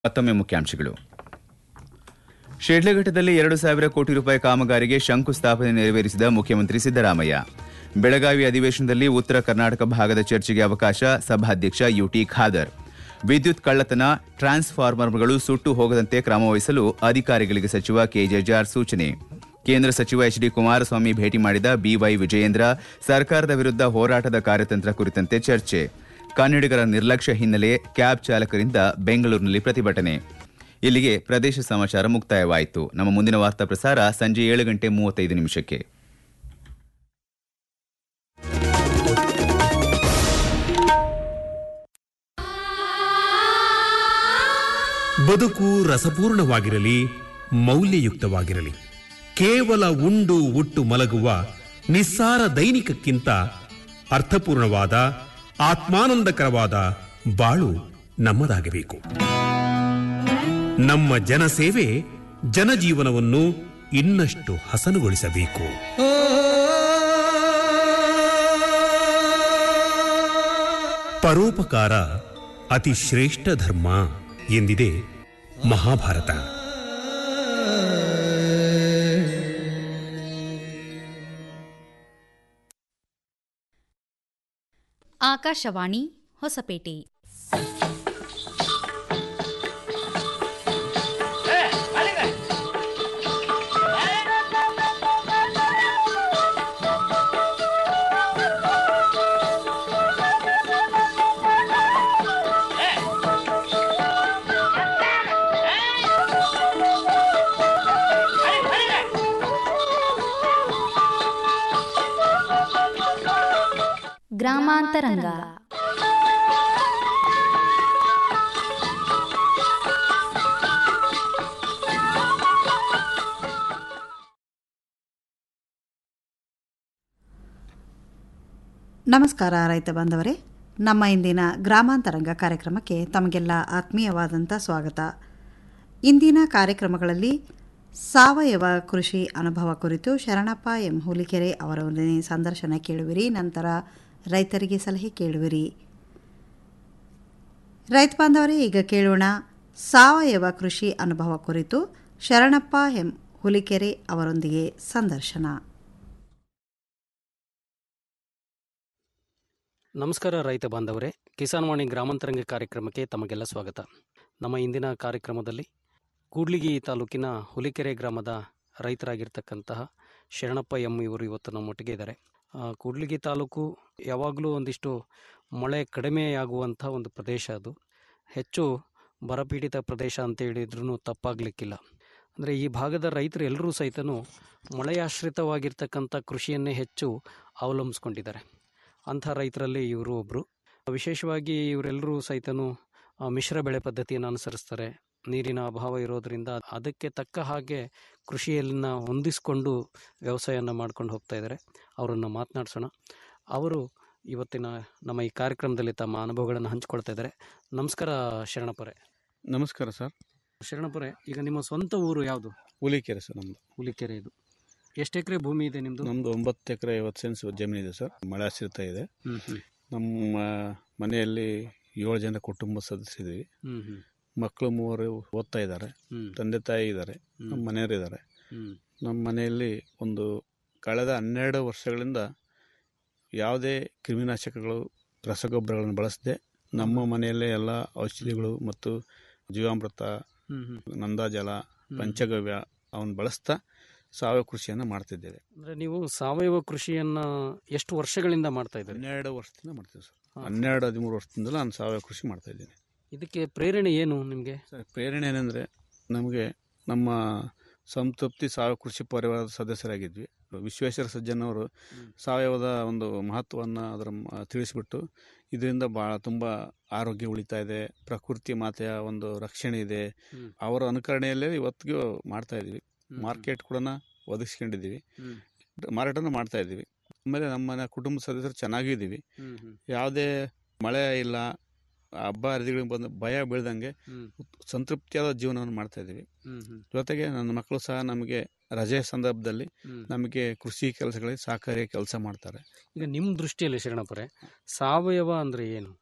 ಮತ್ತೊಮ್ಮೆ ಮುಖ್ಯಾಂಶಗಳು ಶಿಡ್ಲಘಟ್ಟದಲ್ಲಿ ಎರಡು ಸಾವಿರ ಕೋಟಿ ರೂಪಾಯಿ ಕಾಮಗಾರಿಗೆ ಶಂಕುಸ್ಥಾಪನೆ ನೆರವೇರಿಸಿದ ಮುಖ್ಯಮಂತ್ರಿ ಸಿದ್ದರಾಮಯ್ಯ ಬೆಳಗಾವಿ ಅಧಿವೇಶನದಲ್ಲಿ ಉತ್ತರ ಕರ್ನಾಟಕ ಭಾಗದ ಚರ್ಚೆಗೆ ಅವಕಾಶ ಸಭಾಧ್ಯಕ್ಷ ಯುಟಿ ಖಾದರ್ ವಿದ್ಯುತ್ ಕಳ್ಳತನ ಟ್ರಾನ್ಸ್ಫಾರ್ಮರ್ಗಳು ಸುಟ್ಟು ಹೋಗದಂತೆ ಕ್ರಮ ವಹಿಸಲು ಅಧಿಕಾರಿಗಳಿಗೆ ಸಚಿವ ಕೆಜೆಜಾರ್ ಸೂಚನೆ ಕೇಂದ್ರ ಸಚಿವ ಎಚ್ ಡಿ ಕುಮಾರಸ್ವಾಮಿ ಭೇಟಿ ಮಾಡಿದ ಬಿವೈ ವಿಜಯೇಂದ್ರ ಸರ್ಕಾರದ ವಿರುದ್ಧ ಹೋರಾಟದ ಕಾರ್ಯತಂತ್ರ ಕುರಿತಂತೆ ಚರ್ಚೆ ಕನ್ನಡಿಗರ ನಿರ್ಲಕ್ಷ್ಯ ಹಿನ್ನೆಲೆ ಕ್ಯಾಬ್ ಚಾಲಕರಿಂದ ಬೆಂಗಳೂರಿನಲ್ಲಿ ಪ್ರತಿಭಟನೆ ಇಲ್ಲಿಗೆ ಪ್ರದೇಶ ಸಮಾಚಾರ ಮುಕ್ತಾಯವಾಯಿತು ನಮ್ಮ ಮುಂದಿನ ವಾರ್ತಾ ಪ್ರಸಾರ ಸಂಜೆ ಏಳು ಗಂಟೆ ಮೂವತ್ತೈದು ನಿಮಿಷಕ್ಕೆ ಬದುಕು ರಸಪೂರ್ಣವಾಗಿರಲಿ ಮೌಲ್ಯಯುಕ್ತವಾಗಿರಲಿ ಕೇವಲ ಉಂಡು ಉಟ್ಟು ಮಲಗುವ ನಿಸ್ಸಾರ ದೈನಿಕಕ್ಕಿಂತ ಅರ್ಥಪೂರ್ಣವಾದ ಆತ್ಮಾನಂದಕರವಾದ ಬಾಳು ನಮ್ಮದಾಗಬೇಕು ನಮ್ಮ ಜನಸೇವೆ ಜನಜೀವನವನ್ನು ಇನ್ನಷ್ಟು ಹಸನುಗೊಳಿಸಬೇಕು ಪರೋಪಕಾರ ಅತಿ ಶ್ರೇಷ್ಠ ಧರ್ಮ ಎಂದಿದೆ ಮಹಾಭಾರತ ಆಕಾಶವಾಣಿ ಹೊಸಪೇಟೆ ಗ್ರಾಮಾಂತರಂಗ ನಮಸ್ಕಾರ ರೈತ ಬಾಂಧವರೇ ನಮ್ಮ ಇಂದಿನ ಗ್ರಾಮಾಂತರಂಗ ಕಾರ್ಯಕ್ರಮಕ್ಕೆ ತಮಗೆಲ್ಲ ಆತ್ಮೀಯವಾದಂಥ ಸ್ವಾಗತ ಇಂದಿನ ಕಾರ್ಯಕ್ರಮಗಳಲ್ಲಿ ಸಾವಯವ ಕೃಷಿ ಅನುಭವ ಕುರಿತು ಶರಣಪ್ಪ ಎಂ ಹುಲಿಕೆರೆ ಅವರೊಂದಿಗೆ ಸಂದರ್ಶನ ಕೇಳುವಿರಿ ನಂತರ ರೈತರಿಗೆ ಸಲಹೆ ಕೇಳುವಿರಿ ರೈತ ಬಾಂಧವರೇ ಈಗ ಕೇಳೋಣ ಸಾವಯವ ಕೃಷಿ ಅನುಭವ ಕುರಿತು ಶರಣಪ್ಪ ಎಂ ಹುಲಿಕೆರೆ ಅವರೊಂದಿಗೆ ಸಂದರ್ಶನ ನಮಸ್ಕಾರ ರೈತ ಬಾಂಧವರೇ ಕಿಸಾನ್ ವಾಣಿ ಗ್ರಾಮಾಂತರಂಗ ಕಾರ್ಯಕ್ರಮಕ್ಕೆ ತಮಗೆಲ್ಲ ಸ್ವಾಗತ ನಮ್ಮ ಇಂದಿನ ಕಾರ್ಯಕ್ರಮದಲ್ಲಿ ಕೂಡ್ಲಿಗಿ ತಾಲೂಕಿನ ಹುಲಿಕೆರೆ ಗ್ರಾಮದ ರೈತರಾಗಿರ್ತಕ್ಕಂತಹ ಶರಣಪ್ಪ ಎಂ ಇವರು ಇವತ್ತು ನಮ್ಮೊಟ್ಟಿಗೆ ಇದ್ದಾರೆ ಆ, ಕೂಡ್ಲಿಗಿ ತಾಲೂಕು ಯಾವಾಗಲೂ ಒಂದಿಷ್ಟು ಮಳೆ ಕಡಿಮೆಯಾಗುವಂಥ ಒಂದು ಪ್ರದೇಶ ಅದು ಹೆಚ್ಚು ಬರಪೀಡಿತ ಪ್ರದೇಶ ಅಂತ ಹೇಳಿದ್ರೂ ತಪ್ಪಾಗಲಿಕ್ಕಿಲ್ಲ ಅಂದರೆ ಈ ಭಾಗದ ರೈತರು ಎಲ್ಲರೂ ಸಹಿತನೂ ಮಳೆಯಾಶ್ರಿತವಾಗಿರ್ತಕ್ಕಂಥ ಕೃಷಿಯನ್ನೇ ಹೆಚ್ಚು ಅವಲಂಬಿಸ್ಕೊಂಡಿದ್ದಾರೆ ಅಂಥ ರೈತರಲ್ಲಿ ಇವರು ಒಬ್ಬರು ವಿಶೇಷವಾಗಿ ಇವರೆಲ್ಲರೂ ಸಹಿತನೂ ಆ, ಮಿಶ್ರ ಬೆಳೆ ಪದ್ಧತಿಯನ್ನು ಅನುಸರಿಸ್ತಾರೆ ನೀರಿನ ಅಭಾವ ಇರೋದರಿಂದ ಅದಕ್ಕೆ ತಕ್ಕ ಹಾಗೆ ಕೃಷಿಯನ್ನ ಹೊಂದಿಸ್ಕೊಂಡು ವ್ಯವಸಾಯನ ಮಾಡ್ಕೊಂಡು ಹೋಗ್ತಾ ಇದ್ದಾರೆ ಅವರನ್ನು ಮಾತನಾಡಿಸೋಣ ಅವರು ಇವತ್ತಿನ ನಮ್ಮ ಈ ಕಾರ್ಯಕ್ರಮದಲ್ಲಿ ತಮ್ಮ ಅನುಭವಗಳನ್ನು ಹಂಚ್ಕೊಳ್ತಾ ಇದ್ದಾರೆ ನಮಸ್ಕಾರ ಶರಣಪುರೆ ನಮಸ್ಕಾರ ಸರ್ ಶರಣಪುರೆ ಈಗ ನಿಮ್ಮ ಸ್ವಂತ ಊರು ಯಾವುದು ಹುಲಿಕೆರೆ ಸರ್ ನಮ್ಮದು ಹುಲಿಕೆರೆ ಇದು ಎಷ್ಟು ಎಕರೆ ಭೂಮಿ ಇದೆ ನಿಮ್ಮದು ನಮ್ಮದು ಒಂಬತ್ತು ಎಕರೆ ಐವತ್ತು ಸೆನ್ಸ್ ಜಮೀನಿದೆ ಸರ್ ಮಳೆ ಆಶ್ರಿತ ಇದೆ ಹ್ಞೂ ಹ್ಞೂ ನಮ್ಮ ಮನೆಯಲ್ಲಿ ಏಳು ಜನ ಕುಟುಂಬ ಸದಸ್ಯರಿದ್ದೀವಿ ಹ್ಞೂ ಹ್ಞೂ ಮಕ್ಕಳು ಮೂವರು ಓದ್ತಾ ಇದ್ದಾರೆ ಹ್ಞೂ ತಂದೆ ತಾಯಿ ಇದ್ದಾರೆ ನಮ್ಮ ಮನೆಯವರು ಇದ್ದಾರೆ ಹ್ಞೂ ನಮ್ಮ ಮನೆಯಲ್ಲಿ ಒಂದು ಕಳೆದ ಹನ್ನೆರಡು ವರ್ಷಗಳಿಂದ ಯಾವುದೇ ಕ್ರಿಮಿನಾಶಕಗಳು ರಸಗೊಬ್ಬರಗಳನ್ನು ಬಳಸದೆ ನಮ್ಮ ಮನೆಯಲ್ಲೇ ಎಲ್ಲ ಔಷಧಿಗಳು ಮತ್ತು ಜೀವಾಮೃತ ಹ್ಞೂ ಹ್ಞೂ ನಂದಾಜಲ ಪಂಚಗವ್ಯ ಅವನ್ನ ಬಳಸ್ತಾ ಸಾವಯವ ಕೃಷಿಯನ್ನು ಮಾಡ್ತಿದ್ದೇವೆ ಅಂದ್ರೆ ನೀವು ಸಾವಯವ ಕೃಷಿಯನ್ನ ಎಷ್ಟು ವರ್ಷಗಳಿಂದ ಮಾಡ್ತಾ ಇದ್ದೀರಿ ಹನ್ನೆರಡು ವರ್ಷದಿಂದ ಮಾಡ್ತೀವಿ ಸರ್ ಹಾ. ಹನ್ನೆರಡು ಹದಿಮೂರು ವರ್ಷದಿಂದ ನಾನು ಸಾವಯವ ಕೃಷಿ ಮಾಡ್ತಾ ಇದ್ದೀನಿ ಇದಕ್ಕೆ ಪ್ರೇರಣೆ ಏನು ನಿಮಗೆ ಸರ್ ಪ್ರೇರಣೆ ಏನಂದರೆ ನಮಗೆ ನಮ್ಮ ಸಂತೃಪ್ತಿ ಸಾವಯವ ಕೃಷಿ ಪರಿವಾರದ ಸದಸ್ಯರಾಗಿದ್ವಿ ವಿಶ್ವೇಶ್ವರ ಸಜ್ಜನವರು ಸಾವಯವದ ಒಂದು ಮಹತ್ವವನ್ನು ಅದರ ಮ- ತಿಳಿಸ್ಬಿಟ್ಟು ಇದರಿಂದ ಭಾಳ ತುಂಬ ಆರೋಗ್ಯ ಉಳಿತಾ ಇದೆ ಪ್ರಕೃತಿ ಮಾತೆಯ ಒಂದು ರಕ್ಷಣೆ ಇದೆ ಹ್ಮ್. ಅವರ ಅನುಕರಣೆಯಲ್ಲೇ ಇವತ್ತಿಗೂ ಮಾಡ್ತಾ ಇದ್ದೀವಿ ಮಾರ್ಕೆಟ್ ಕೂಡ ಒದಗಿಸ್ಕೊಂಡಿದ್ದೀವಿ ಹ್ಮ್. ಮಾರಾಟನೂ ಮಾಡ್ತಾ ಇದ್ದೀವಿ ಆಮೇಲೆ ನಮ್ಮ ಮನೆ ಕುಟುಂಬ ಸದಸ್ಯರು ಚೆನ್ನಾಗಿದ್ದೀವಿ ಯಾವುದೇ ಮಳೆ ಇಲ್ಲ ಹಬ್ಬ ಹರಿದಿಗಳಿಗೆ ಬಂದು ಭಯ ಬೀಳ್ದಂಗೆ ಸಂತೃಪ್ತಿಯಾದ ಜೀವನವನ್ನು ಮಾಡ್ತಾ ಇದ್ದೀವಿ ಜೊತೆಗೆ ನನ್ನ ಮಕ್ಕಳು ಸಹ ನಮಗೆ ರಜೆ ಸಂದರ್ಭದಲ್ಲಿ ನಮಗೆ ಕೃಷಿ ಕೆಲಸಗಳಿಗೆ ಸಹಕಾರಿ ಕೆಲಸ ಮಾಡ್ತಾರೆ ಈಗ ನಿಮ್ಮ ದೃಷ್ಟಿಯಲ್ಲಿ ಶರಣಪುರೆ ಸಾವಯವ ಅಂದ್ರೆ ಏನು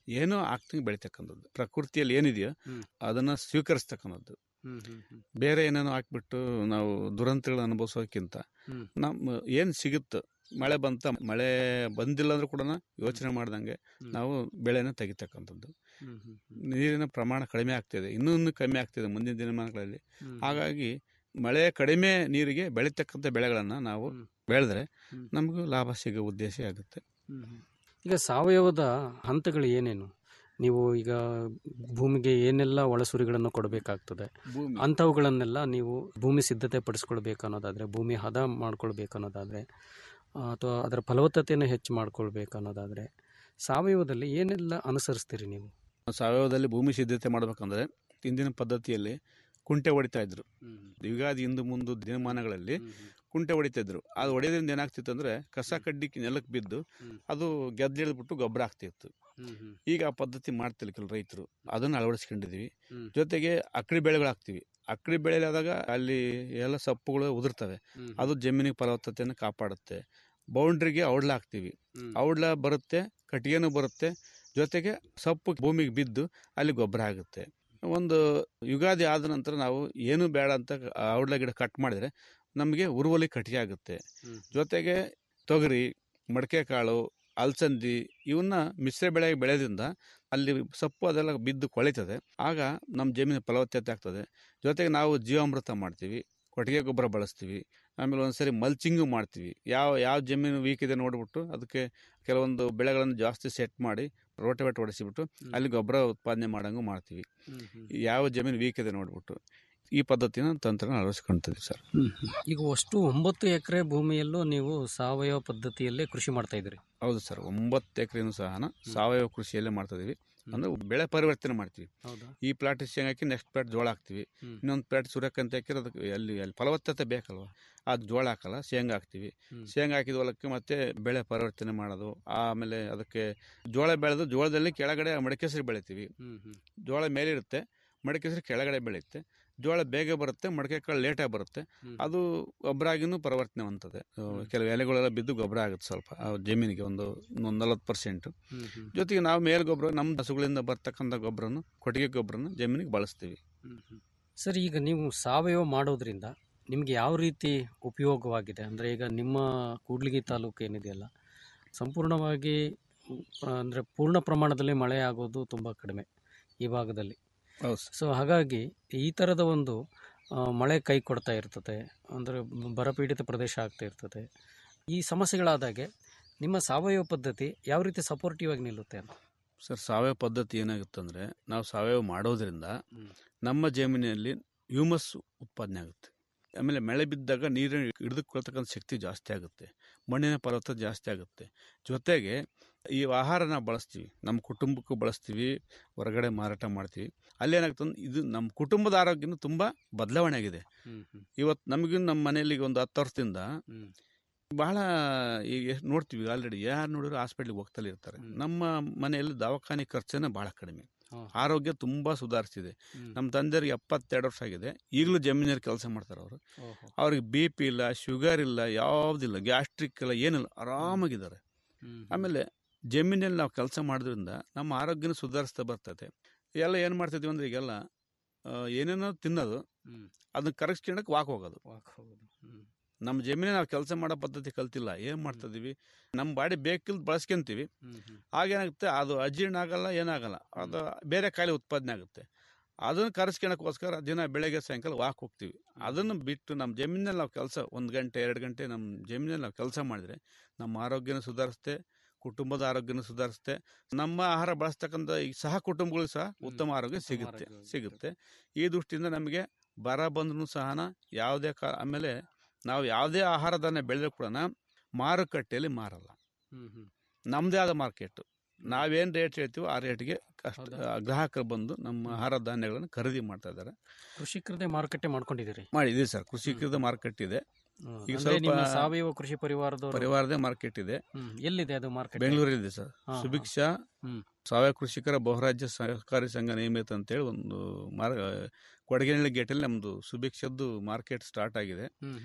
ಏನೋ ಆಗ್ತಂಗೆ ಬೆಳಿತಕ್ಕಂಥದ್ದು ಪ್ರಕೃತಿಯಲ್ಲಿ ಏನಿದೆಯೋ ಹ್ಮ್. ಅದನ್ನ ಸ್ವೀಕರಿಸ್ತಕ್ಕಂಥದ್ದು ಹ್ಮ್ ಹ್ಮ್ ಹ್ಮ್ ಬೇರೆ ಏನೇನೋ ಹಾಕ್ಬಿಟ್ಟು ನಾವು ದುರಂತಗಳನ್ನ ಅನುಭವಿಸೋಕ್ಕಿಂತ ಹ್ಮ್. ನಮ್ಮ ಏನು ಸಿಗುತ್ತೋ ಮಳೆ ಬಂತ ಮಳೆ ಬಂದಿಲ್ಲ ಅಂದ್ರೂ ಕೂಡ ಯೋಚನೆ ಮಾಡ್ದಂಗೆ ಹ್ಮ್. ನಾವು ಬೆಳೆನ ತೆಗಿತಕ್ಕಂಥದ್ದು ಹ್ಮ್ ಹ್ಮ್ ಹ್ಮ್ ನೀರಿನ ಪ್ರಮಾಣ ಕಡಿಮೆ ಆಗ್ತಿದೆ ಇನ್ನೂ ಇನ್ನೂ ಕಮ್ಮಿ ಆಗ್ತಿದೆ ಮುಂದಿನ ದಿನಮಾನಗಳಲ್ಲಿ ಹ್ಮ್. ಹಾಗಾಗಿ ಮಳೆ ಕಡಿಮೆ ನೀರಿಗೆ ಬೆಳೀತಕ್ಕಂಥ ಬೆಳೆಗಳನ್ನು ನಾವು ಹ್ಮ್. ಬೆಳೆದ್ರೆ ಹ್ಮ್. ನಮಗೂ ಲಾಭ ಸಿಗೋ ಉದ್ದೇಶ ಆಗುತ್ತೆ ಹ್ಮ್ ಹ್ಮ್. ಈಗ ಸಾವಯವದ ಹಂತಗಳು ಏನೇನು ನೀವು ಈಗ ಭೂಮಿಗೆ ಏನೆಲ್ಲ ಒಳಸುರಿಗಳನ್ನು ಕೊಡಬೇಕಾಗ್ತದೆ ಭೂಮಿ ಅಂಥವುಗಳನ್ನೆಲ್ಲ ನೀವು ಭೂಮಿ ಸಿದ್ಧತೆ ಪಡಿಸ್ಕೊಳ್ಬೇಕು ಅನ್ನೋದಾದರೆ ಭೂಮಿ ಹದ ಮಾಡ್ಕೊಳ್ಬೇಕು ಅನ್ನೋದಾದರೆ ಅಥವಾ ಅದರ ಫಲವತ್ತತೆಯನ್ನು ಹೆಚ್ಚು ಮಾಡ್ಕೊಳ್ಬೇಕು ಅನ್ನೋದಾದರೆ ಸಾವಯವದಲ್ಲಿ ಏನೆಲ್ಲ ಅನುಸರಿಸ್ತೀರಿ ನೀವು ಸಾವಯವದಲ್ಲಿ ಭೂಮಿ ಸಿದ್ಧತೆ ಮಾಡಬೇಕಂದ್ರೆ ಹಿಂದಿನ ಪದ್ಧತಿಯಲ್ಲಿ ಕುಂಟೆ ಹೊಡಿತಾ ಇದ್ರು ಯುಗಾದಿ ಹಿಂದು ಮುಂದು ದಿನಮಾನಗಳಲ್ಲಿ ಕುಂಟೆ ಹೊಡಿತಾ ಇದ್ರು ಅದು ಹೊಡೆಯೋದ್ರಿಂದ ಏನಾಗ್ತಿತ್ತು ಅಂದ್ರೆ ಕಸ ಕಡ್ಡಿ ನೆಲಕ್ಕೆ ಬಿದ್ದು ಹ್ಮ್. ಅದು ಗೆದ್ದಿಳಿದ್ಬಿಟ್ಟು ಗೊಬ್ಬರ ಆಗ್ತಿತ್ತು ಈಗ ಆ ಪದ್ಧತಿ ಮಾಡ್ತಿಲ್ಲ ಕೆಲವು ರೈತರು ಅದನ್ನು ಅಳವಡಿಸ್ಕೊಂಡಿದೀವಿ ಹ್ಮ್. ಜೊತೆಗೆ ಅಕ್ಕಡಿ ಬೆಳೆಗಳು ಹಾಕ್ತಿವಿ ಅಕ್ಕಡಿ ಬೆಳೆಲಾದಾಗ ಅಲ್ಲಿ ಎಲ್ಲ ಸೊಪ್ಪುಗಳು ಉದುರ್ತವೆ ಅದು ಜಮೀನಿಗೆ ಫಲವತ್ತತೆಯನ್ನು ಕಾಪಾಡುತ್ತೆ ಬೌಂಡ್ರಿಗೆ ಔಡ್ಲ ಹಾಕ್ತಿವಿ ಔಡ್ಲ ಬರುತ್ತೆ ಕಟ್ಟಿಗೆನೂ ಬರುತ್ತೆ ಜೊತೆಗೆ ಸೊಪ್ಪು ಭೂಮಿಗೆ ಬಿದ್ದು ಅಲ್ಲಿ ಗೊಬ್ಬರ ಆಗುತ್ತೆ ಒಂದು ಯುಗಾದಿ ಆದ ನಂತರ ನಾವು ಏನು ಬೇಡ ಅಂತ ಔಡ್ಲ ಗಿಡ ಕಟ್ ಮಾಡಿದ್ರೆ ನಮಗೆ ಉರುವಲಿ ಕಟ್ಟಿಗೆ ಆಗುತ್ತೆ ಹ್ಮ್. ಜೊತೆಗೆ ತೊಗರಿ ಮಡಕೆ ಕಾಳು ಅಲಸಂದಿ ಇವನ್ನ ಮಿಶ್ರ ಬೆಳೆ ಬೆಳೆದ್ರಿಂದ ಅಲ್ಲಿ ಸೊಪ್ಪು ಅದೆಲ್ಲ ಬಿದ್ದು ಕೊಳಿತದೆ ಆಗ ನಮ್ಮ ಜಮೀನು ಫಲವತ್ತತೆ ಆಗ್ತದೆ ಜೊತೆಗೆ ನಾವು ಜೀವಾಮೃತ ಮಾಡ್ತೀವಿ ಕೊಟ್ಟಿಗೆ ಗೊಬ್ಬರ ಬಳಸ್ತೀವಿ ಆಮೇಲೆ ಒಂದ್ಸರಿ ಮಲ್ಚಿಂಗು ಮಾಡ್ತೀವಿ ಯಾವ ಯಾವ ಜಮೀನು ವೀಕ್ ಇದೆ ನೋಡ್ಬಿಟ್ಟು ಅದಕ್ಕೆ ಕೆಲವೊಂದು ಬೆಳೆಗಳನ್ನು ಜಾಸ್ತಿ ಸೆಟ್ ಮಾಡಿ ರೋಟವೆಟ್ ಹೊಡೆಸಿಬಿಟ್ಟು ಅಲ್ಲಿ ಗೊಬ್ಬರ ಉತ್ಪಾದನೆ ಮಾಡಂಗೂ ಮಾಡ್ತೀವಿ ಯಾವ ಜಮೀನು ವೀಕ್ ಇದೆ ನೋಡ್ಬಿಟ್ಟು ಈ ಪದ್ಧತಿನ ತಂತ್ರನ ಅಳವಡಿಸ್ಕೊಂತೀವಿ ಸರ್ ಈಗ ಅಷ್ಟು ಒಂಬತ್ತು ಎಕರೆ ಭೂಮಿಯಲ್ಲೂ ನೀವು ಸಾವಯವ ಪದ್ಧತಿಯಲ್ಲೇ ಕೃಷಿ ಮಾಡ್ತಾ ಇದ್ದೀರಿ ಹೌದು ಸರ್ ಒಂಬತ್ತು ಎಕರೆನೂ ಸಹ ಸಾವಯವ ಕೃಷಿಯಲ್ಲೇ ಮಾಡ್ತಾ ಇದೀವಿ ಅಂದ್ರೆ ಬೆಳೆ ಪರಿವರ್ತನೆ ಮಾಡ್ತೀವಿ ಹೌದಾ ಈ ಪ್ಲಾಟ್ ಶೇಂಗಾ ಹಾಕಿ ನೆಕ್ಸ್ಟ್ ಪ್ಲಾಟ್ ಜೋಳ ಹಾಕ್ತಿವಿ ಹ್ಮ್. ಇನ್ನೊಂದು ಪ್ಲಾಟ್ ಸೂರ್ಯಕಾಂತಿ ಹಾಕಿದ್ರೆ ಅದಕ್ಕೆ ಅಲ್ಲಿ ಅಲ್ಲಿ ಫಲವತ್ತತೆ ಬೇಕಲ್ವಾ ಅದು ಜೋಳ ಹಾಕಲ್ಲ ಶೇಂಗಾ ಹಾಕ್ತಿವಿ ಹ್ಮ್. ಶೇಂಗಾ ಹಾಕಿದ ಹೊಲಕ್ಕೆ ಮತ್ತೆ ಬೆಳೆ ಪರಿವರ್ತನೆ ಮಾಡೋದು ಆಮೇಲೆ ಅದಕ್ಕೆ ಜೋಳ ಬೆಳೆದು ಜೋಳದಲ್ಲಿ ಕೆಳಗಡೆ ಮಡಕೆಸರಿ ಬೆಳಿತೀವಿ ಹ್ಮ್ ಹ್ಮ್ ಜೋಳ ಮೇಲಿರುತ್ತೆ ಮಡಕೆಸರಿ ಕೆಳಗಡೆ ಬೆಳೆಯುತ್ತೆ ಜೋಳ ಬೇಗ ಬರುತ್ತೆ ಮಡಕೆ ಕಾಳು ಲೇಟಾಗಿ ಬರುತ್ತೆ ಹ್ಮ್. ಅದು ಗೊಬ್ಬರ ಆಗಿನೂ ಪರಿವರ್ತನೆ ಹೊಂತದೆ ಕೆಲವು ಎಲೆಗಳೆಲ್ಲ ಬಿದ್ದು ಗೊಬ್ಬರ ಆಗುತ್ತೆ ಸ್ವಲ್ಪ ಆ ಜಮೀನಿಗೆ ಒಂದು ಒಂದು ನಲವತ್ತು ಪರ್ಸೆಂಟ್ ಹ್ಮ್ ಹ್ಮ್ ಜೊತೆಗೆ ನಾವು ಮೇಲ್ ಗೊಬ್ಬರ ನಮ್ಮ ಹಸುಗಳಿಂದ ಬರ್ತಕ್ಕಂಥ ಗೊಬ್ಬರನು ಕೊಟ್ಟಿಗೆ ಗೊಬ್ಬರನ ಜಮೀನಿಗೆ ಬಳಸ್ತೀವಿ ಹ್ಮ್ ಹ್ಮ್. ಸರ್ ಈಗ ನೀವು ಸಾವಯವ ಮಾಡೋದ್ರಿಂದ ನಿಮಗೆ ಯಾವ ರೀತಿ ಉಪಯೋಗವಾಗಿದೆ ಅಂದರೆ ಈಗ ನಿಮ್ಮ ಕೂಡ್ಲಿಗಿ ತಾಲೂಕು ಏನಿದೆಯಲ್ಲ ಸಂಪೂರ್ಣವಾಗಿ ಅಂದರೆ ಪೂರ್ಣ ಪ್ರಮಾಣದಲ್ಲಿ ಮಳೆ ಆಗೋದು ತುಂಬ ಕಡಿಮೆ ಈ ಭಾಗದಲ್ಲಿ ಹೌದು ಸರ್ ಸೊ ಹಾಗಾಗಿ ಈ ಥರದ ಒಂದು ಆ, ಮಳೆ ಕೈ ಕೊಡ್ತಾ ಇರ್ತದೆ ಅಂದರೆ ಬರಪೀಡಿತ ಪ್ರದೇಶ ಆಗ್ತಾ ಇರ್ತದೆ ಈ ಸಮಸ್ಯೆಗಳಾದಾಗೆ ನಿಮ್ಮ ಸಾವಯವ ಪದ್ಧತಿ ಯಾವ ರೀತಿ ಸಪೋರ್ಟಿವ್ ಆಗಿ ನಿಲ್ಲುತ್ತೆ ಅಂತ ಸರ್ ಸಾವಯವ ಪದ್ಧತಿ ಏನಾಗುತ್ತಂದ್ರೆ ನಾವು ಸಾವಯವ ಮಾಡೋದ್ರಿಂದ ಹ್ಮ್. ನಮ್ಮ ಜಮೀನಿನಲ್ಲಿ ಹ್ಯೂಮಸ್ ಉತ್ಪಾದನೆ ಆಗುತ್ತೆ ಆಮೇಲೆ ಮಳೆ ಬಿದ್ದಾಗ ನೀರು ಹಿಡಿದುಕೊಳ್ತಕ್ಕಂಥ ಶಕ್ತಿ ಜಾಸ್ತಿ ಆಗುತ್ತೆ ಮಣ್ಣಿನ ಫಲವತ್ತತೆ ಜಾಸ್ತಿ ಆಗುತ್ತೆ ಜೊತೆಗೆ ಈ ಆಹಾರ ನಾವು ಬಳಸ್ತೀವಿ ನಮ್ಮ ಕುಟುಂಬಕ್ಕೂ ಬಳಸ್ತೀವಿ ಹೊರಗಡೆ ಮಾರಾಟ ಮಾಡ್ತೀವಿ ಅಲ್ಲೇನಾಗುತ್ತೆ ಅಂದ್ರೆ ಇದು ನಮ್ಮ ಕುಟುಂಬದ ಆರೋಗ್ಯನೂ ತುಂಬ ಬದಲಾವಣೆ ಆಗಿದೆ ಹ್ಮ್ ಹ್ಮ್ ಇವತ್ತು ನಮಗೂ ನಮ್ಮ ಮನೆಯಲ್ಲಿ ಈಗ ಒಂದು ಹತ್ತು ವರ್ಷದಿಂದ ಹ್ಮ್ ಬಹಳ ಈಗ ಎಷ್ಟ್ ನೋಡ್ತೀವಿ ಆಲ್ರೆಡಿ ಯಾರು ನೋಡಿದ್ರು ಹಾಸ್ಪಿಟ್ಲಿಗೆ ಹೋಗ್ತಲೇ ಇರ್ತಾರೆ ಹ್ಮ್. ನಮ್ಮ ಮನೆಯಲ್ಲಿ ದವಾಖಾನೆ ಖರ್ಚನೇ ಬಹಳ ಕಡಿಮೆ ಹಾ. ಆರೋಗ್ಯ ತುಂಬಾ ಸುಧಾರಿಸಿದೆ ಹ್ಮ್. ನಮ್ಮ ತಂದೆಯವ್ರಿಗೆ ಎಪ್ಪತ್ತೆರಡು ವರ್ಷ ಆಗಿದೆ ಈಗಲೂ ಜಮೀನಲ್ಲಿ ಕೆಲಸ ಮಾಡ್ತಾರೆ ಅವರು ಓಹೋ. ಅವ್ರಿಗೆ ಬಿ ಪಿ ಇಲ್ಲ ಶುಗರ್ ಇಲ್ಲ ಯಾವುದಿಲ್ಲ ಗ್ಯಾಸ್ಟ್ರಿಕ್ ಇಲ್ಲ ಏನಿಲ್ಲ ಆರಾಮಾಗಿದ್ದಾರೆ ಹ್ಮ್. ಆಮೇಲೆ ಜಮೀನಲ್ಲಿ ನಾವು ಕೆಲಸ ಮಾಡೋದ್ರಿಂದ ನಮ್ಮ ಆರೋಗ್ಯನ ಸುಧಾರಿಸ್ತಾ ಬರ್ತದೆ ಎಲ್ಲ ಏನು ಮಾಡ್ತಿದ್ವಿ ಅಂದ್ರೆ ಈಗೆಲ್ಲ ಆ, ಏನೇನೋ ತಿನ್ನೋದು ಹ್ಮ್. ಅದನ್ನ ಕರಗಿಸ್ಕೊಂಡಕ್ಕೆ ವಾಕ್ ಹೋಗೋದು ವಾಕ್ ಹೋಗೋದು. ಹ್ಮ್. ನಮ್ಮ ಜಮೀನಿನ ನಾವು ಕೆಲಸ ಮಾಡೋ ಪದ್ಧತಿ ಕಲ್ತಿಲ್ಲ ಏನು ಮಾಡ್ತಿದೀವಿ ನಮ್ಮ ಬಾಡಿ ಬೇಕಿಲ್ದ ಬಳಸ್ಕೊಂತೀವಿ ಹ್ಮ್ ಹ್ಮ್. ಆಗೇನಾಗುತ್ತೆ ಅದು ಅಜೀರ್ಣ ಆಗಲ್ಲ ಏನಾಗಲ್ಲ ಅದು ಬೇರೆ ಕಾಯಿಲೆ ಉತ್ಪಾದನೆ ಆಗುತ್ತೆ ಅದನ್ನು ಕರೆಸ್ಕೊಳಕ್ಕೋಸ್ಕರ ದಿನ ಬೆಳಗ್ಗೆ ಸಾಯಂಕಾಲ ವಾಕ್ ಹೋಗ್ತೀವಿ ಅದನ್ನು ಬಿಟ್ಟು ನಮ್ಮ ಜಮೀನಲ್ಲಿ ನಾವು ಕೆಲಸ ಒಂದು ಗಂಟೆ ಎರಡು ಗಂಟೆ ನಮ್ಮ ಜಮೀನಲ್ಲಿ ನಾವು ಕೆಲಸ ಮಾಡಿದ್ರೆ ನಮ್ಮ ಆರೋಗ್ಯನ ಸುಧಾರಿಸುತ್ತೆ ಕುಟುಂಬದ ಆರೋಗ್ಯನ ಸುಧಾರಿಸುತ್ತೆ ನಮ್ಮ ಆಹಾರ ಬಳಸ್ತಕ್ಕಂಥ ಈ ಸಹ ಕುಟುಂಬಗಳಿಗೂ ಸಹ ಉತ್ತಮ ಆರೋಗ್ಯ ಉತ್ತಮ ಸಿಗುತ್ತೆ ಆರೋಗ್ಯ ಸಿಗುತ್ತೆ ಈ ದೃಷ್ಟಿಯಿಂದ ನಮಗೆ ಬರ ಬಂದ್ರೂ ಸಹನ ಯಾವುದೇ ಕಾ ಆಮೇಲೆ ನಾವು ಯಾವುದೇ ಆಹಾರ ಧಾನ್ಯ ಬೆಳೆದ್ರು ಕೂಡ ಮಾರುಕಟ್ಟೆಯಲ್ಲಿ ಮಾರಲ್ಲ ಹ್ಮ್ ಹ್ಮ್. ನಮ್ಮದೇ ಆದ ಮಾರ್ಕೆಟ್ ನಾವೇನು ರೇಟ್ ಹೇಳ್ತೀವೋ ಆ ರೇಟ್ಗೆ ಕಷ್ಟ ಹೌದಾ? ಗ್ರಾಹಕರು ಬಂದು ನಮ್ಮ ಆಹಾರ ಧಾನ್ಯಗಳನ್ನು ಖರೀದಿ ಮಾಡ್ತಾ ಇದ್ದಾರೆ ಕೃಷಿಕರದೇ ಮಾರುಕಟ್ಟೆ ಮಾಡ್ಕೊಂಡಿದ್ದೀರಿ ಮಾಡಿದೆ ಸರ್ ಕೃಷಿಕರದ ಮಾರ್ಕೆಟ್ ಇದೆ ಹ್ಮ್. ಈಗ ಅಂದ್ರೆ ನಿಮ್ಮ ಸ್ವಲ್ಪ ಸಾವಯವ ಕೃಷಿ ಪರಿವಾರದವರು ಪರಿವಾರದೇ ಮಾರ್ಕೆಟ್ ಇದೆ ಹ್ಮ್. ಎಲ್ಲಿದೆ ಅದು ಮಾರ್ಕೆಟ್ ಬೆಂಗಳೂರಿದೆ ಸರ್ ಹಾ, ಹಾ. ಸುಭಿಕ್ಷಾ ಹ್ಮ್. ಸಾವಯವ ಕೃಷಿಕರ ಬಹುರಾಜ್ಯ ಸಹಕಾರಿ ಸಂಘ ನಿಯಮಿತ ಅಂತೇಳಿ ಒಂದು ಮಾರ್ ಕೊಡಗಿನಹಳ್ಳಿ ಗೇಟಲ್ಲಿ ನಮ್ಮದು ಸುಭಿಕ್ಷದ್ದು ಮಾರ್ಕೆಟ್ ಸ್ಟಾರ್ಟ್ ಆಗಿದೆ ಹ್ಮ್ ಹ್ಮ್ ಹ್ಮ್.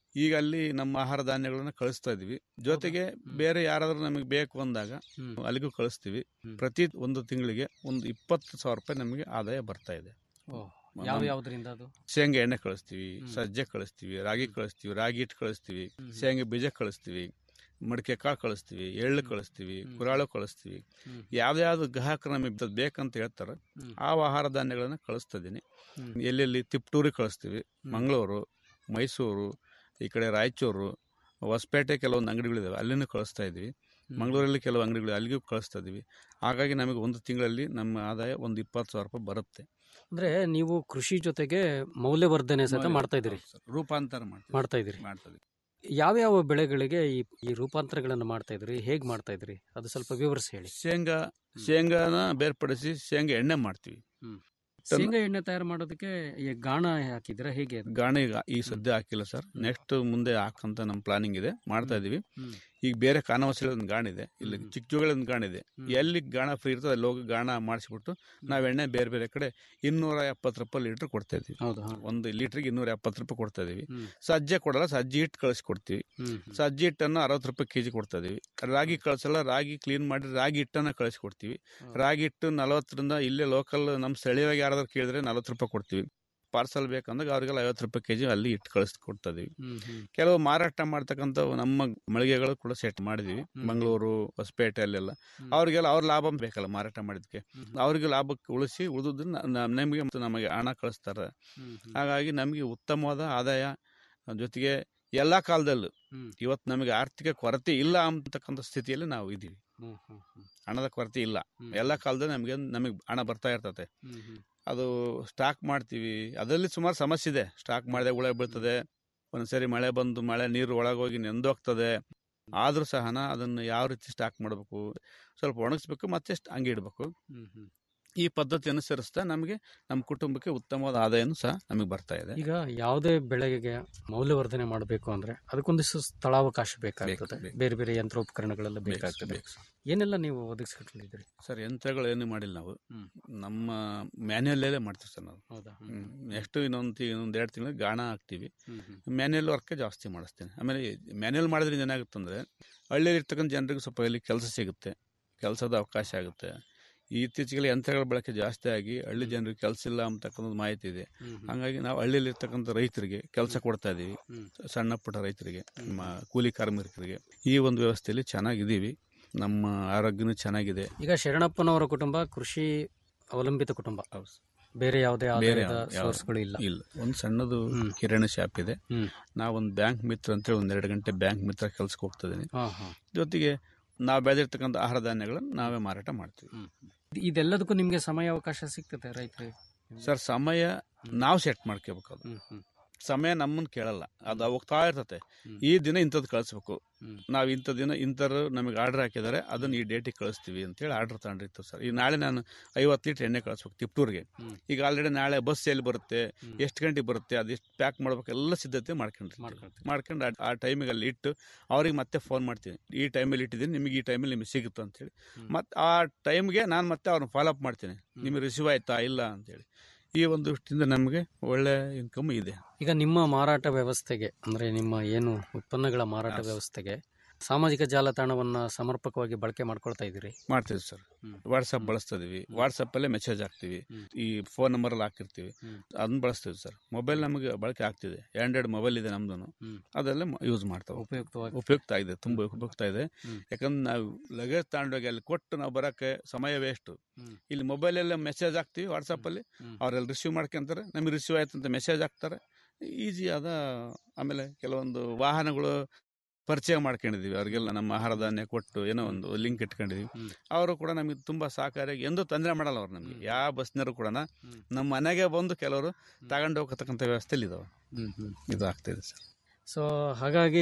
ಈಗ ಅಲ್ಲಿ ನಮ್ಮ ಆಹಾರ ಧಾನ್ಯಗಳನ್ನ ಕಳಿಸ್ತಾ ಇದೀವಿ ಜೊತೆಗೆ ಬೇರೆ ಯಾರಾದ್ರೂ ನಮಗೆ ಬೇಕು ಅಂದಾಗ ಹ್ಮ್. ಅಲ್ಲಿಗೂ ಕಳಿಸ್ತೀವಿ ಹ್ಮ್. ಪ್ರತಿ ಒಂದು ತಿಂಗಳಿಗೆ ಒಂದು ಇಪ್ಪತ್ತು ಸಾವಿರ ರೂಪಾಯಿ ನಮಗೆ ಆದಾಯ ಬರ್ತಾ ಇದೆ ಓ, ಯಾವ ಯಾವ್ದ್ರಿಂದ ಅದು ಶೇಂಗಾ ಎಣ್ಣೆ ಕಳಿಸ್ತೀವಿ ಹ್ಮ್. ಸಜ್ಜೆ ಕಳಿಸ್ತೀವಿ ರಾಗಿ ಕಳಿಸ್ತೀವಿ ರಾಗಿ ಹಿಟ್ಟು ಕಳಿಸ್ತೀವಿ ಹ್ಮ್. ಶೇಂಗಾ ಬೀಜ ಕಳಿಸ್ತೀವಿ ಮಡಿಕೆ ಕಾಳು ಕಳಿಸ್ತೀವಿ ಎಳ್ಳು ಕಳಿಸ್ತೀವಿ ಹ್ಮ್. ಕುರಾಳು ಕಳಿಸ್ತೀವಿ ಹ್ಮ್. ಯಾವ್ದಾವ್ದು ಗ್ರಾಹಕರು ನಮಗೆ ಇಂಥದ್ದು ಬೇಕಂತ ಹೇಳ್ತಾರೆ ಹ್ಮ್. ಆ ಆಹಾರ ಧಾನ್ಯಗಳನ್ನ ಕಳಿಸ್ತಾ ಇದ್ದೀನಿ ಹ್ಮ್. ಎಲ್ಲೆಲ್ಲಿ ತಿಪ್ಟೂರಿಗೆ ಕಳಿಸ್ತೀವಿ ಮಂಗಳೂರು ಮೈಸೂರು ಈ ಕಡೆ ರಾಯಚೂರು ಹೊಸಪೇಟೆ ಕೆಲವೊಂದು ಅಂಗಡಿಗಳಿದಾವೆ ಅಲ್ಲಿನೂ ಕಳಿಸ್ತಾ ಇದ್ದೀವಿ ಮಂಗಳೂರಲ್ಲಿ ಕೆಲವು ಅಂಗಡಿಗಳು ಅಲ್ಲಿಗೂ ಕಳಿಸ್ತಾ ಇದ್ದೀವಿ ಹಾಗಾಗಿ ನಮಗೆ ಒಂದು ತಿಂಗಳಲ್ಲಿ ನಮ್ಮ ಆದಾಯ ಒಂದು ಇಪ್ಪತ್ತು ಸಾವಿರ ರೂಪಾಯಿ ಬರುತ್ತೆ ಅಂದ್ರೆ ನೀವು ಕೃಷಿ ಜೊತೆಗೆ ಮೌಲ್ಯವರ್ಧನೆ ಸಹಿತ ಮಾಡ್ತಾ ಇದ್ದೀರಿ ಹೌದು ಸರ್. ರೂಪಾಂತರ ಮಾಡ್ತೀವಿ ಮಾಡ್ತಾ ಇದ್ದೀರಿ ಮಾಡ್ತಾ ಇದೀವಿ. ಯಾವ್ಯಾವ ಬೆಳೆಗಳಿಗೆ ಈ ಈ ರೂಪಾಂತರಗಳನ್ನು ಮಾಡ್ತಾ ಇದ್ರಿ ಹೇಗ್ ಮಾಡ್ತಾ ಇದ್ರಿ ಅದು ಸ್ವಲ್ಪ ವಿವರಿಸಿ ಹೇಳಿ ಶೇಂಗಾ ಶೇಂಗಾನ ಬೇರ್ಪಡಿಸಿ ಶೇಂಗಾ ಎಣ್ಣೆ ಮಾಡ್ತೀವಿ ಶೇಂಗಾ ಎಣ್ಣೆ ತಯಾರು ಮಾಡೋದಕ್ಕೆ ಈ ಗಾಣ ಹಾಕಿದ್ರ ಹೇಗೆ ಅದು? ಗಾಣ ಈಗ ಈ ಸದ್ಯ ಹಾಕಿಲ್ಲ ಸರ್ ನೆಕ್ಸ್ಟ್ ಮುಂದೆ ಹಾಕಂತ ನಮ್ಮ ಪ್ಲಾನಿಂಗ್ ಇದೆ ಮಾಡ್ತಾ ಇದೀವಿ ಹ್ಮ್. ಈಗ ಬೇರೆ ಕಾನವಸಲಿ ಒಂದು ಗಾಣ ಇದೆ ಇಲ್ಲಿ ಹ್ಮ್. ಚಿಕ್ಕಜೋಗಳ ಒಂದು ಗಾಣ ಇದೆ ಹ್ಮ್. ಎಲ್ಲಿ ಗಾಣ ಫ್ರೀ ಇರ್ತದೆ ಅಲ್ಲಿ ಹೋಗಿ ಗಾಣ ಮಾಡಿಸ್ಬಿಟ್ಟು ನಾವು ಎಣ್ಣೆ ಬೇರೆ ಬೇರೆ ಕಡೆ ಇನ್ನೂರ ಎಪ್ಪತ್ತು ರೂಪಾಯಿ ಲೀಟರ್ ಕೊಡ್ತಾ ಇದೀವಿ ಹೌದು ಹಾ. ಒಂದು ಲೀಟರ್ಗೆ ಇನ್ನೂರ ಎಪ್ಪತ್ತು ರೂಪಾಯಿ ಕೊಡ್ತಾ ಇದೀವಿ ಹ್ಮ್. ಸಜ್ಜೆ ಕೊಡಲ್ಲ ಸಜ್ಜಿ ಹಿಟ್ಟು ಕಳಿಸಿ ಕೊಡ್ತೀವಿ ಹ್ಮ್, ಹ್ಮ್. ಸಜ್ಜಿ ಹಿಟ್ಟನ್ನು ಅರವತ್ತು ರೂಪಾಯಿ ಕೆಜಿ ಕೊಡ್ತಾ ಇದೀವಿ ರಾಗಿ ಕಳ್ಸಲ್ಲ ರಾಗಿ ಕ್ಲೀನ್ ಮಾಡಿ ರಾಗಿ ಹಿಟ್ಟನ್ನು ಕಳಿಸಿ ಕೊಡ್ತೀವಿ ಹ್ಮ್. ರಾಗಿ ಹಿಟ್ಟು ನಲವತ್ತರಿಂದ ಇಲ್ಲೇ ಲೋಕಲ್ ನಮ್ಮ ಸ್ಥಳೀಯವಾಗಿ ಯಾರಾದ್ರೂ ಕೇಳಿದ್ರೆ ನಲವತ್ತು ರೂಪಾಯಿ ಕೊಡ್ತೀವಿ ಪಾರ್ಸಲ್ ಬೇಕಂದಾಗ ಅವ್ರಿಗೆಲ್ಲ ಐವತ್ತು ರೂಪಾಯಿ ಕೆಜಿ ಅಲ್ಲಿ ಇಟ್ಟು ಕಳಿಸಿ ಕೊಡ್ತಾ ಇದೀವಿ ಹ್ಮ್, ಹ್ಮ್. ಕೆಲವು ಮಾರಾಟ ಮಾಡ್ತಕ್ಕಂಥ ನಮ್ಮ ಮಳಿಗೆಗಳು ಕೂಡ ಸೆಟ್ ಮಾಡಿದೀವಿ ಹ್ಮ್. ಮಂಗಳೂರು ಹೊಸಪೇಟೆ ಅಲ್ಲೆಲ್ಲ ಹ್ಮ್. ಅವ್ರಿಗೆಲ್ಲ ಅವ್ರ ಲಾಭ ಬೇಕಲ್ಲ ಮಾರಾಟ ಮಾಡಿದ್ಕೆ ಹ್ಮ್. ಅವ್ರಿಗೆ ಲಾಭಕ್ಕೆ ಉಳಿಸಿ ಉಳಿದನ್ನ ನಮಗೆ ಮತ್ತು ನಮಗೆ ಹಣ ಕಳಿಸ್ತಾರೆ ಹ್ಮ್, ಹ್ಮ್. ಹಾಗಾಗಿ ನಮಗೆ ಉತ್ತಮವಾದ ಆದಾಯ ಜೊತೆಗೆ ಎಲ್ಲ ಕಾಲದಲ್ಲೂ ಹ್ಮ್. ಇವತ್ತು ನಮಗೆ ಆರ್ಥಿಕ ಕೊರತೆ ಇಲ್ಲ ಅಂತಕ್ಕಂಥ ಸ್ಥಿತಿಯಲ್ಲಿ ನಾವು ಇದ್ದೀವಿ ಹ್ಮ್, ಹ್ಮ್, ಹ್ಮ್. ಹಣದ ಕೊರತೆ ಇಲ್ಲ ಹ್ಮ್. ಎಲ್ಲ ಕಾಲದಲ್ಲಿ ನಮಗೆ ನಮಗೆ ಹಣ ಬರ್ತಾ ಇರ್ತದೆ ಹ್ಮ್, ಹ್ಮ್. ಅದು ಸ್ಟಾಕ್ ಮಾಡ್ತೀವಿ ಅದರಲ್ಲಿ ಸುಮಾರು ಸಮಸ್ಯೆ ಇದೆ ಸ್ಟಾಕ್ ಮಾಡಿದೆ ಹುಳ ಬೀಳ್ತದೆ ಒಂದ್ಸರಿ ಮಳೆ ಬಂದು ಮಳೆ ನೀರು ಒಳಗೋಗಿ ನೆಂದೋಗ್ತದೆ ಆದ್ರೂ ಸಹನ ಅದನ್ನು ಯಾವ ರೀತಿ ಸ್ಟಾಕ್ ಮಾಡಬೇಕು ಸ್ವಲ್ಪ ಒಣಗಿಸ್ಬೇಕು ಮತ್ತೆ ಸ್ಟ್- ಹಂಗೆ ಇಡಬೇಕು ಹ್ಮ್, ಹ್ಮ್. ಈ ಪದ್ಧತಿ ಅನುಸರಿಸ್ತಾ ನಮಗೆ ನಮ್ಮ ಕುಟುಂಬಕ್ಕೆ ಉತ್ತಮವಾದ ಆದಾಯನೂ ಸಹ ನಮಗೆ ಬರ್ತಾ ಇದೆ ಈಗ ಯಾವುದೇ ಬೆಳೆಗೆ ಮೌಲ್ಯವರ್ಧನೆ ಮಾಡಬೇಕು ಅಂದ್ರೆ ಅದಕ್ಕೊಂದಿಷ್ಟು ಸ್ಥಳಾವಕಾಶ ಬೇಕಾಗ್ತದೆ ಬೇಕು. ಬೇರೆ ಬೇರೆ ಯಂತ್ರೋಪಕರಣಗಳೆಲ್ಲ ಬೇಕಾಗ್ತದೆ ಬೇಕು ಸರ್. ಏನೆಲ್ಲ ನೀವು ಒದಗಿಸ್ಕೊಂಡಿದ್ದೀರಿ ಸರ್ ಯಂತ್ರಗಳು ಏನು ಮಾಡಿಲ್ಲ ನಾವು ಹ್ಮ್. ನಮ್ಮ ಮ್ಯಾನ್ಯಲ್ಲೇ ಮಾಡ್ತೀವಿ ಸರ್ ನಾವು ಹೌದಾ ನೆಕ್ಸ್ಟ್ ಇನ್ನೊಂದು ಇನ್ನೊಂದು ಎರಡು ತಿಂಗಳು ಗಾಣ ಹಾಕ್ತೀವಿ ಹ್ಮ್, ಹ್ಮ್. ಮ್ಯಾನ್ಯಲ್ ವರ್ಕ್ ಜಾಸ್ತಿ ಮಾಡಿಸ್ತೀನಿ ಆಮೇಲೆ ಮ್ಯಾನ್ಯಲ್ ಮಾಡಿದ್ರಿಂದ ಏನಾಗುತ್ತೆ ಅಂದರೆ ಹಳ್ಳಿಯಲ್ಲಿ ಇರ್ತಕ್ಕಂಥ ಜನರಿಗೆ ಸ್ವಲ್ಪ ಇಲ್ಲಿ ಕೆಲಸ ಸಿಗುತ್ತೆ ಕೆಲಸದ ಅವಕಾಶ ಆಗುತ್ತೆ ಇತ್ತೀಚೆಗೆ ಯಂತ್ರಗಳ ಬಳಕೆ ಜಾಸ್ತಿ ಆಗಿ ಹಳ್ಳಿ ಜನರಿಗೆ ಕೆಲಸ ಇಲ್ಲ ಅಂತಕ್ಕಂಥದ್ದು ಮಾಹಿತಿ ಇದೆ ಹ್ಮ್, ಹ್ಮ್. ಹಾಗಾಗಿ ನಾವು ಹಳ್ಳಿಯಲ್ಲಿ ಇರ್ತಕ್ಕಂಥ ರೈತರಿಗೆ ಕೆಲಸ ಕೊಡ್ತಾ ಇದ್ದೀವಿ ಹ್ಮ್. ಸಣ್ಣ ಪುಟ್ಟ ರೈತರಿಗೆ ನಮ್ಮ ಕೂಲಿ ಕಾರ್ಮಿಕರಿಗೆ ಈ ಒಂದು ವ್ಯವಸ್ಥೆಯಲ್ಲಿ ಚೆನ್ನಾಗಿದ್ದೀವಿ ನಮ್ಮ ಆರೋಗ್ಯನೂ ಚೆನ್ನಾಗಿದೆ ಈಗ ಶರಣಪ್ಪನವರ ಕುಟುಂಬ ಕೃಷಿ ಅವಲಂಬಿತ ಕುಟುಂಬ ಹೌದು. ಬೇರೆ ಯಾವುದೇ ಬೇರೆ ಆದಾಯದ ಯಾವ- ಯಾವ- ಸೋರ್ಸ್ಗಳು ಇಲ್ಲ ಇಲ್ಲ ಒಂದು ಸಣ್ಣದು ಹ್ಮ್. ಕಿರಾಣಿ ಶಾಪ್ ಇದೆ ಹ್ಮ್. ನಾವೊಂದು ಬ್ಯಾಂಕ್ ಮಿತ್ರ ಅಂತೇಳಿ ಒಂದೆರಡು ಗಂಟೆ ಬ್ಯಾಂಕ್ ಮಿತ್ರ ಕೆಲ್ಸಕ್ಕೆ ಹೋಗ್ತಾ ಇದ್ದೀನಿ ಹಾ, ಹಾ. ಜೊತೆಗೆ ನಾವು ಬೆಳೆದಿರ್ತಕ್ಕಂಥ ಆಹಾರ ಧಾನ್ಯಗಳನ್ನು ನಾವೇ ಮಾರಾಟ ಮಾಡ್ತೀವಿ ಹ್ಮ್. ಇದೆಲ್ಲದಕ್ಕೂ ನಿಮ್ಗೆ ಸಮಯ ಅವಕಾಶ ಸಿಗ್ತದೆ ರೈತರಿಗೆ ಸರ್ ಸಮಯ ನಾವು ಸೆಟ್ ಮಾಡ್ಕೋಬೇಕು ಅದು ಹ್ಮ್, ಹ್ಮ್. ಸಮಯ ನಮ್ಮನ್ನು ಕೇಳಲ್ಲ ಅದು ಹೋಗ್ತಾ ಇರ್ತತೆ ಹ್ಮ್. ಈ ದಿನ ಇಂಥದ್ದು ಕಳಿಸ್ಬೇಕು ಹ್ಮ್. ನಾವು ಇಂಥ ದಿನ ಇಂಥರು ನಮಗೆ ಆರ್ಡರ್ ಹಾಕಿದ್ದಾರೆ ಅದನ್ನು ಈ ಡೇಟಿಗೆ ಕಳಿಸ್ತೀವಿ ಅಂತೇಳಿ ಆರ್ಡರ್ ತಗೊಂಡಿರ್ತೀವಿ ಸರ್ ಈಗ ನಾಳೆ ನಾನು ಐವತ್ತು ಲೀಟ್ರ್ ಎಣ್ಣೆ ಕಳಿಸ್ಬೇಕು ತಿಪ್ಟೂರಿಗೆ ಹ್ಮ್. ಈಗ ಆಲ್ರೆಡಿ ನಾಳೆ ಬಸ್ ಎಲ್ಲಿ ಬರುತ್ತೆ ಹ್ಮ್. ಎಷ್ಟು ಗಂಟೆಗೆ ಬರುತ್ತೆ ಅದು ಎಷ್ಟು ಪ್ಯಾಕ್ ಮಾಡ್ಬೇಕು ಎಲ್ಲ ಸಿದ್ಧತೆ ಮಾಡ್ಕೊಂಡಿರ್ತೀವಿ ಮಾಡ್ಕೊಳ್ತೀವಿ. ಮಾಡ್ಕೊಂಡು ಆ- ಆ ಟೈಮಿಗೆ ಅಲ್ಲಿ ಇಟ್ಟು ಅವ್ರಿಗೆ ಮತ್ತೆ ಫೋನ್ ಮಾಡ್ತೀನಿ ಈ ಟೈಮಲ್ಲಿ ಇಟ್ಟಿದ್ದೀನಿ ನಿಮಗೆ ಈ ಟೈಮಲ್ಲಿ ನಿಮಗೆ ಸಿಗುತ್ತೆ ಅಂತೇಳಿ ಹ್ಮ್. ಮತ್ತು ಆ ಟೈಮ್ಗೆ ನಾನು ಮತ್ತೆ ಅವ್ರನ್ನ ಫಾಲೋ ಅಪ್ ಮಾಡ್ತೀನಿ ನಿಮಗೆ ರಿಸೀವ್ ಆಯ್ತಾ ಇಲ್ಲ ಅಂತೇಳಿ ಈ ಒಂದು ದೃಷ್ಟಿಯಿಂದ ನಮಗೆ ಒಳ್ಳೆ ಇನ್ಕಮ್ ಇದೆ ಈಗ ನಿಮ್ಮ ಮಾರಾಟ ವ್ಯವಸ್ಥೆಗೆ ಅಂದ್ರೆ ನಿಮ್ಮ ಏನು ಉತ್ಪನ್ನಗಳ ಮಾರಾಟ ವ್ಯವಸ್ಥೆಗೆ ಸಾಮಾಜಿಕ ಜಾಲತಾಣವನ್ನ ಸಮರ್ಪಕವಾಗಿ ಬಳಕೆ ಮಾಡ್ಕೊಳ್ತಾ ಇದ್ದೀರಿ ಮಾಡ್ತೀವಿ ಸರ್ ಹ್ಮ್. ವಾಟ್ಸಪ್ ಬಳಸ್ತಾ ಇದೀವಿ ವಾಟ್ಸಪ್ ಅಲ್ಲೇ ಮೆಸೇಜ್ ಹಾಕ್ತಿವಿ ಹ್ಮ್. ಈ ಫೋನ್ ನಂಬರ್ ಅಲ್ಲಿ ಹಾಕಿರ್ತೀವಿ ಹ್ಮ್. ಅದನ್ನ ಬಳಸ್ತೀವಿ ಸರ್ ಮೊಬೈಲ್ ನಮಗೆ ಬಳಕೆ ಆಗ್ತಿದೆ ಆಂಡ್ರಾಯ್ಡ್ ಮೊಬೈಲ್ ಇದೆ ನಮ್ದು ಹ್ಮ್. ಅದೆಲ್ಲ ಯೂಸ್ ಮಾಡ್ತಾವೆ ಉಪಯುಕ್ತವಾಗಿ ಉಪಯುಕ್ತ ಆಗಿದೆ ತುಂಬಾ ಉಪಯುಕ್ತ ಇದೆ ಹ್ಮ್. ಯಾಕಂದ್ರೆ ನಾವು ಲಗೇಜ್ ತಗೊಂಡೋಗಿ ಅಲ್ಲಿ ಕೊಟ್ಟು ನಾವು ಬರೋಕ್ಕೆ ಸಮಯ ವೇಸ್ಟ್ ಹ್ಮ್. ಇಲ್ಲಿ ಮೊಬೈಲಲ್ಲೇ ಮೆಸೇಜ್ ಹಾಕ್ತಿವಿ ವಾಟ್ಸಪ್ ಅಲ್ಲಿ ಹ್ಮ್. ಅವರೆಲ್ಲ ರಿಸೀವ್ ಮಾಡ್ಕೊಂತಾರೆ ನಮಗೆ ರಿಸೀವ್ ಆಯ್ತು ಅಂತ ಮೆಸೇಜ್ ಹಾಕ್ತಾರೆ ಈಸಿ ಆದ ಆಮೇಲೆ ಕೆಲವೊಂದು ವಾಹನಗಳು ಪರಿಚಯ ಮಾಡ್ಕೊಂಡಿದೀವಿ ಅವ್ರಿಗೆಲ್ಲ ನಮ್ಮ ಆಹಾರ ಧಾನ್ಯ ಕೊಟ್ಟು ಏನೋ ಒಂದು ಲಿಂಕ್ ಇಟ್ಕೊಂಡಿದೀವಿ ಹ್ಮ್. ಅವರು ಕೂಡ ನಮಗೆ ತುಂಬಾ ಸಹಕಾರಿಯಾಗಿ ಎಂದೂ ತೊಂದರೆ ಮಾಡಲ್ಲ ಅವ್ರು ನಮಗೆ ಹ್ಮ್. ಯಾವ ಬಸ್ನವರು ಕೂಡ ಹ್ಮ್. ನಮ್ಮ ಮನೆಗೆ ಬಂದು ಕೆಲವರು ತಗೊಂಡು ಹೋಗತಕ್ಕಂಥ ವ್ಯವಸ್ಥೆಯಲ್ಲಿ ಇದಾವೆ ಹ್ಮ್, ಹ್ಮ್. ಇದು ಆಗ್ತಿದೆ ಸರ್ ಸೊ ಹಾಗಾಗಿ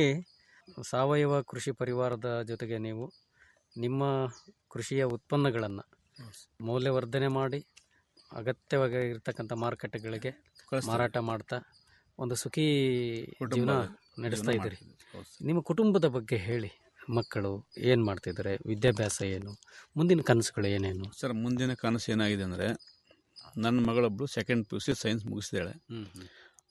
ಸಾವಯವ ಕೃಷಿ ಪರಿವಾರದ ಜೊತೆಗೆ ನೀವು ನಿಮ್ಮ ಕೃಷಿಯ ಉತ್ಪನ್ನಗಳನ್ನು ಮೌಲ್ಯವರ್ಧನೆ ಮಾಡಿ ಅಗತ್ಯವಾಗಿರ್ತಕ್ಕಂಥ ಮಾರುಕಟ್ಟೆಗಳಿಗೆ ಕಳಿಸ್ತೀವಿ. ಮಾರಾಟ ಮಾಡ್ತಾ ಒಂದು ಸುಖಿ ಕುಟುಂಬ ಜೀವನ ನಡೆಸ್ತಾ ಜೀವನ ಇದ್ದೀರಿ ಮಾಡ್ತಿದ್ದೀವಿ. ಹೌದು ಸರ್. ನಿಮ್ಮ ಕುಟುಂಬದ ಬಗ್ಗೆ ಹೇಳಿ ಮಕ್ಕಳು ಏನು ಮಾಡ್ತಿದ್ದಾರೆ ವಿದ್ಯಾಭ್ಯಾಸ ಏನು ಮುಂದಿನ ಕನಸುಗಳು ಏನೇನು ಸರ್ ಮುಂದಿನ ಕನಸು ಏನಾಗಿದೆ ಅಂದರೆ ನನ್ನ ಮಗಳೊಬ್ಳು second P U C science ಮುಗಿಸಿದಾಳೆ ಹ್ಮ್ ಹ್ಮ್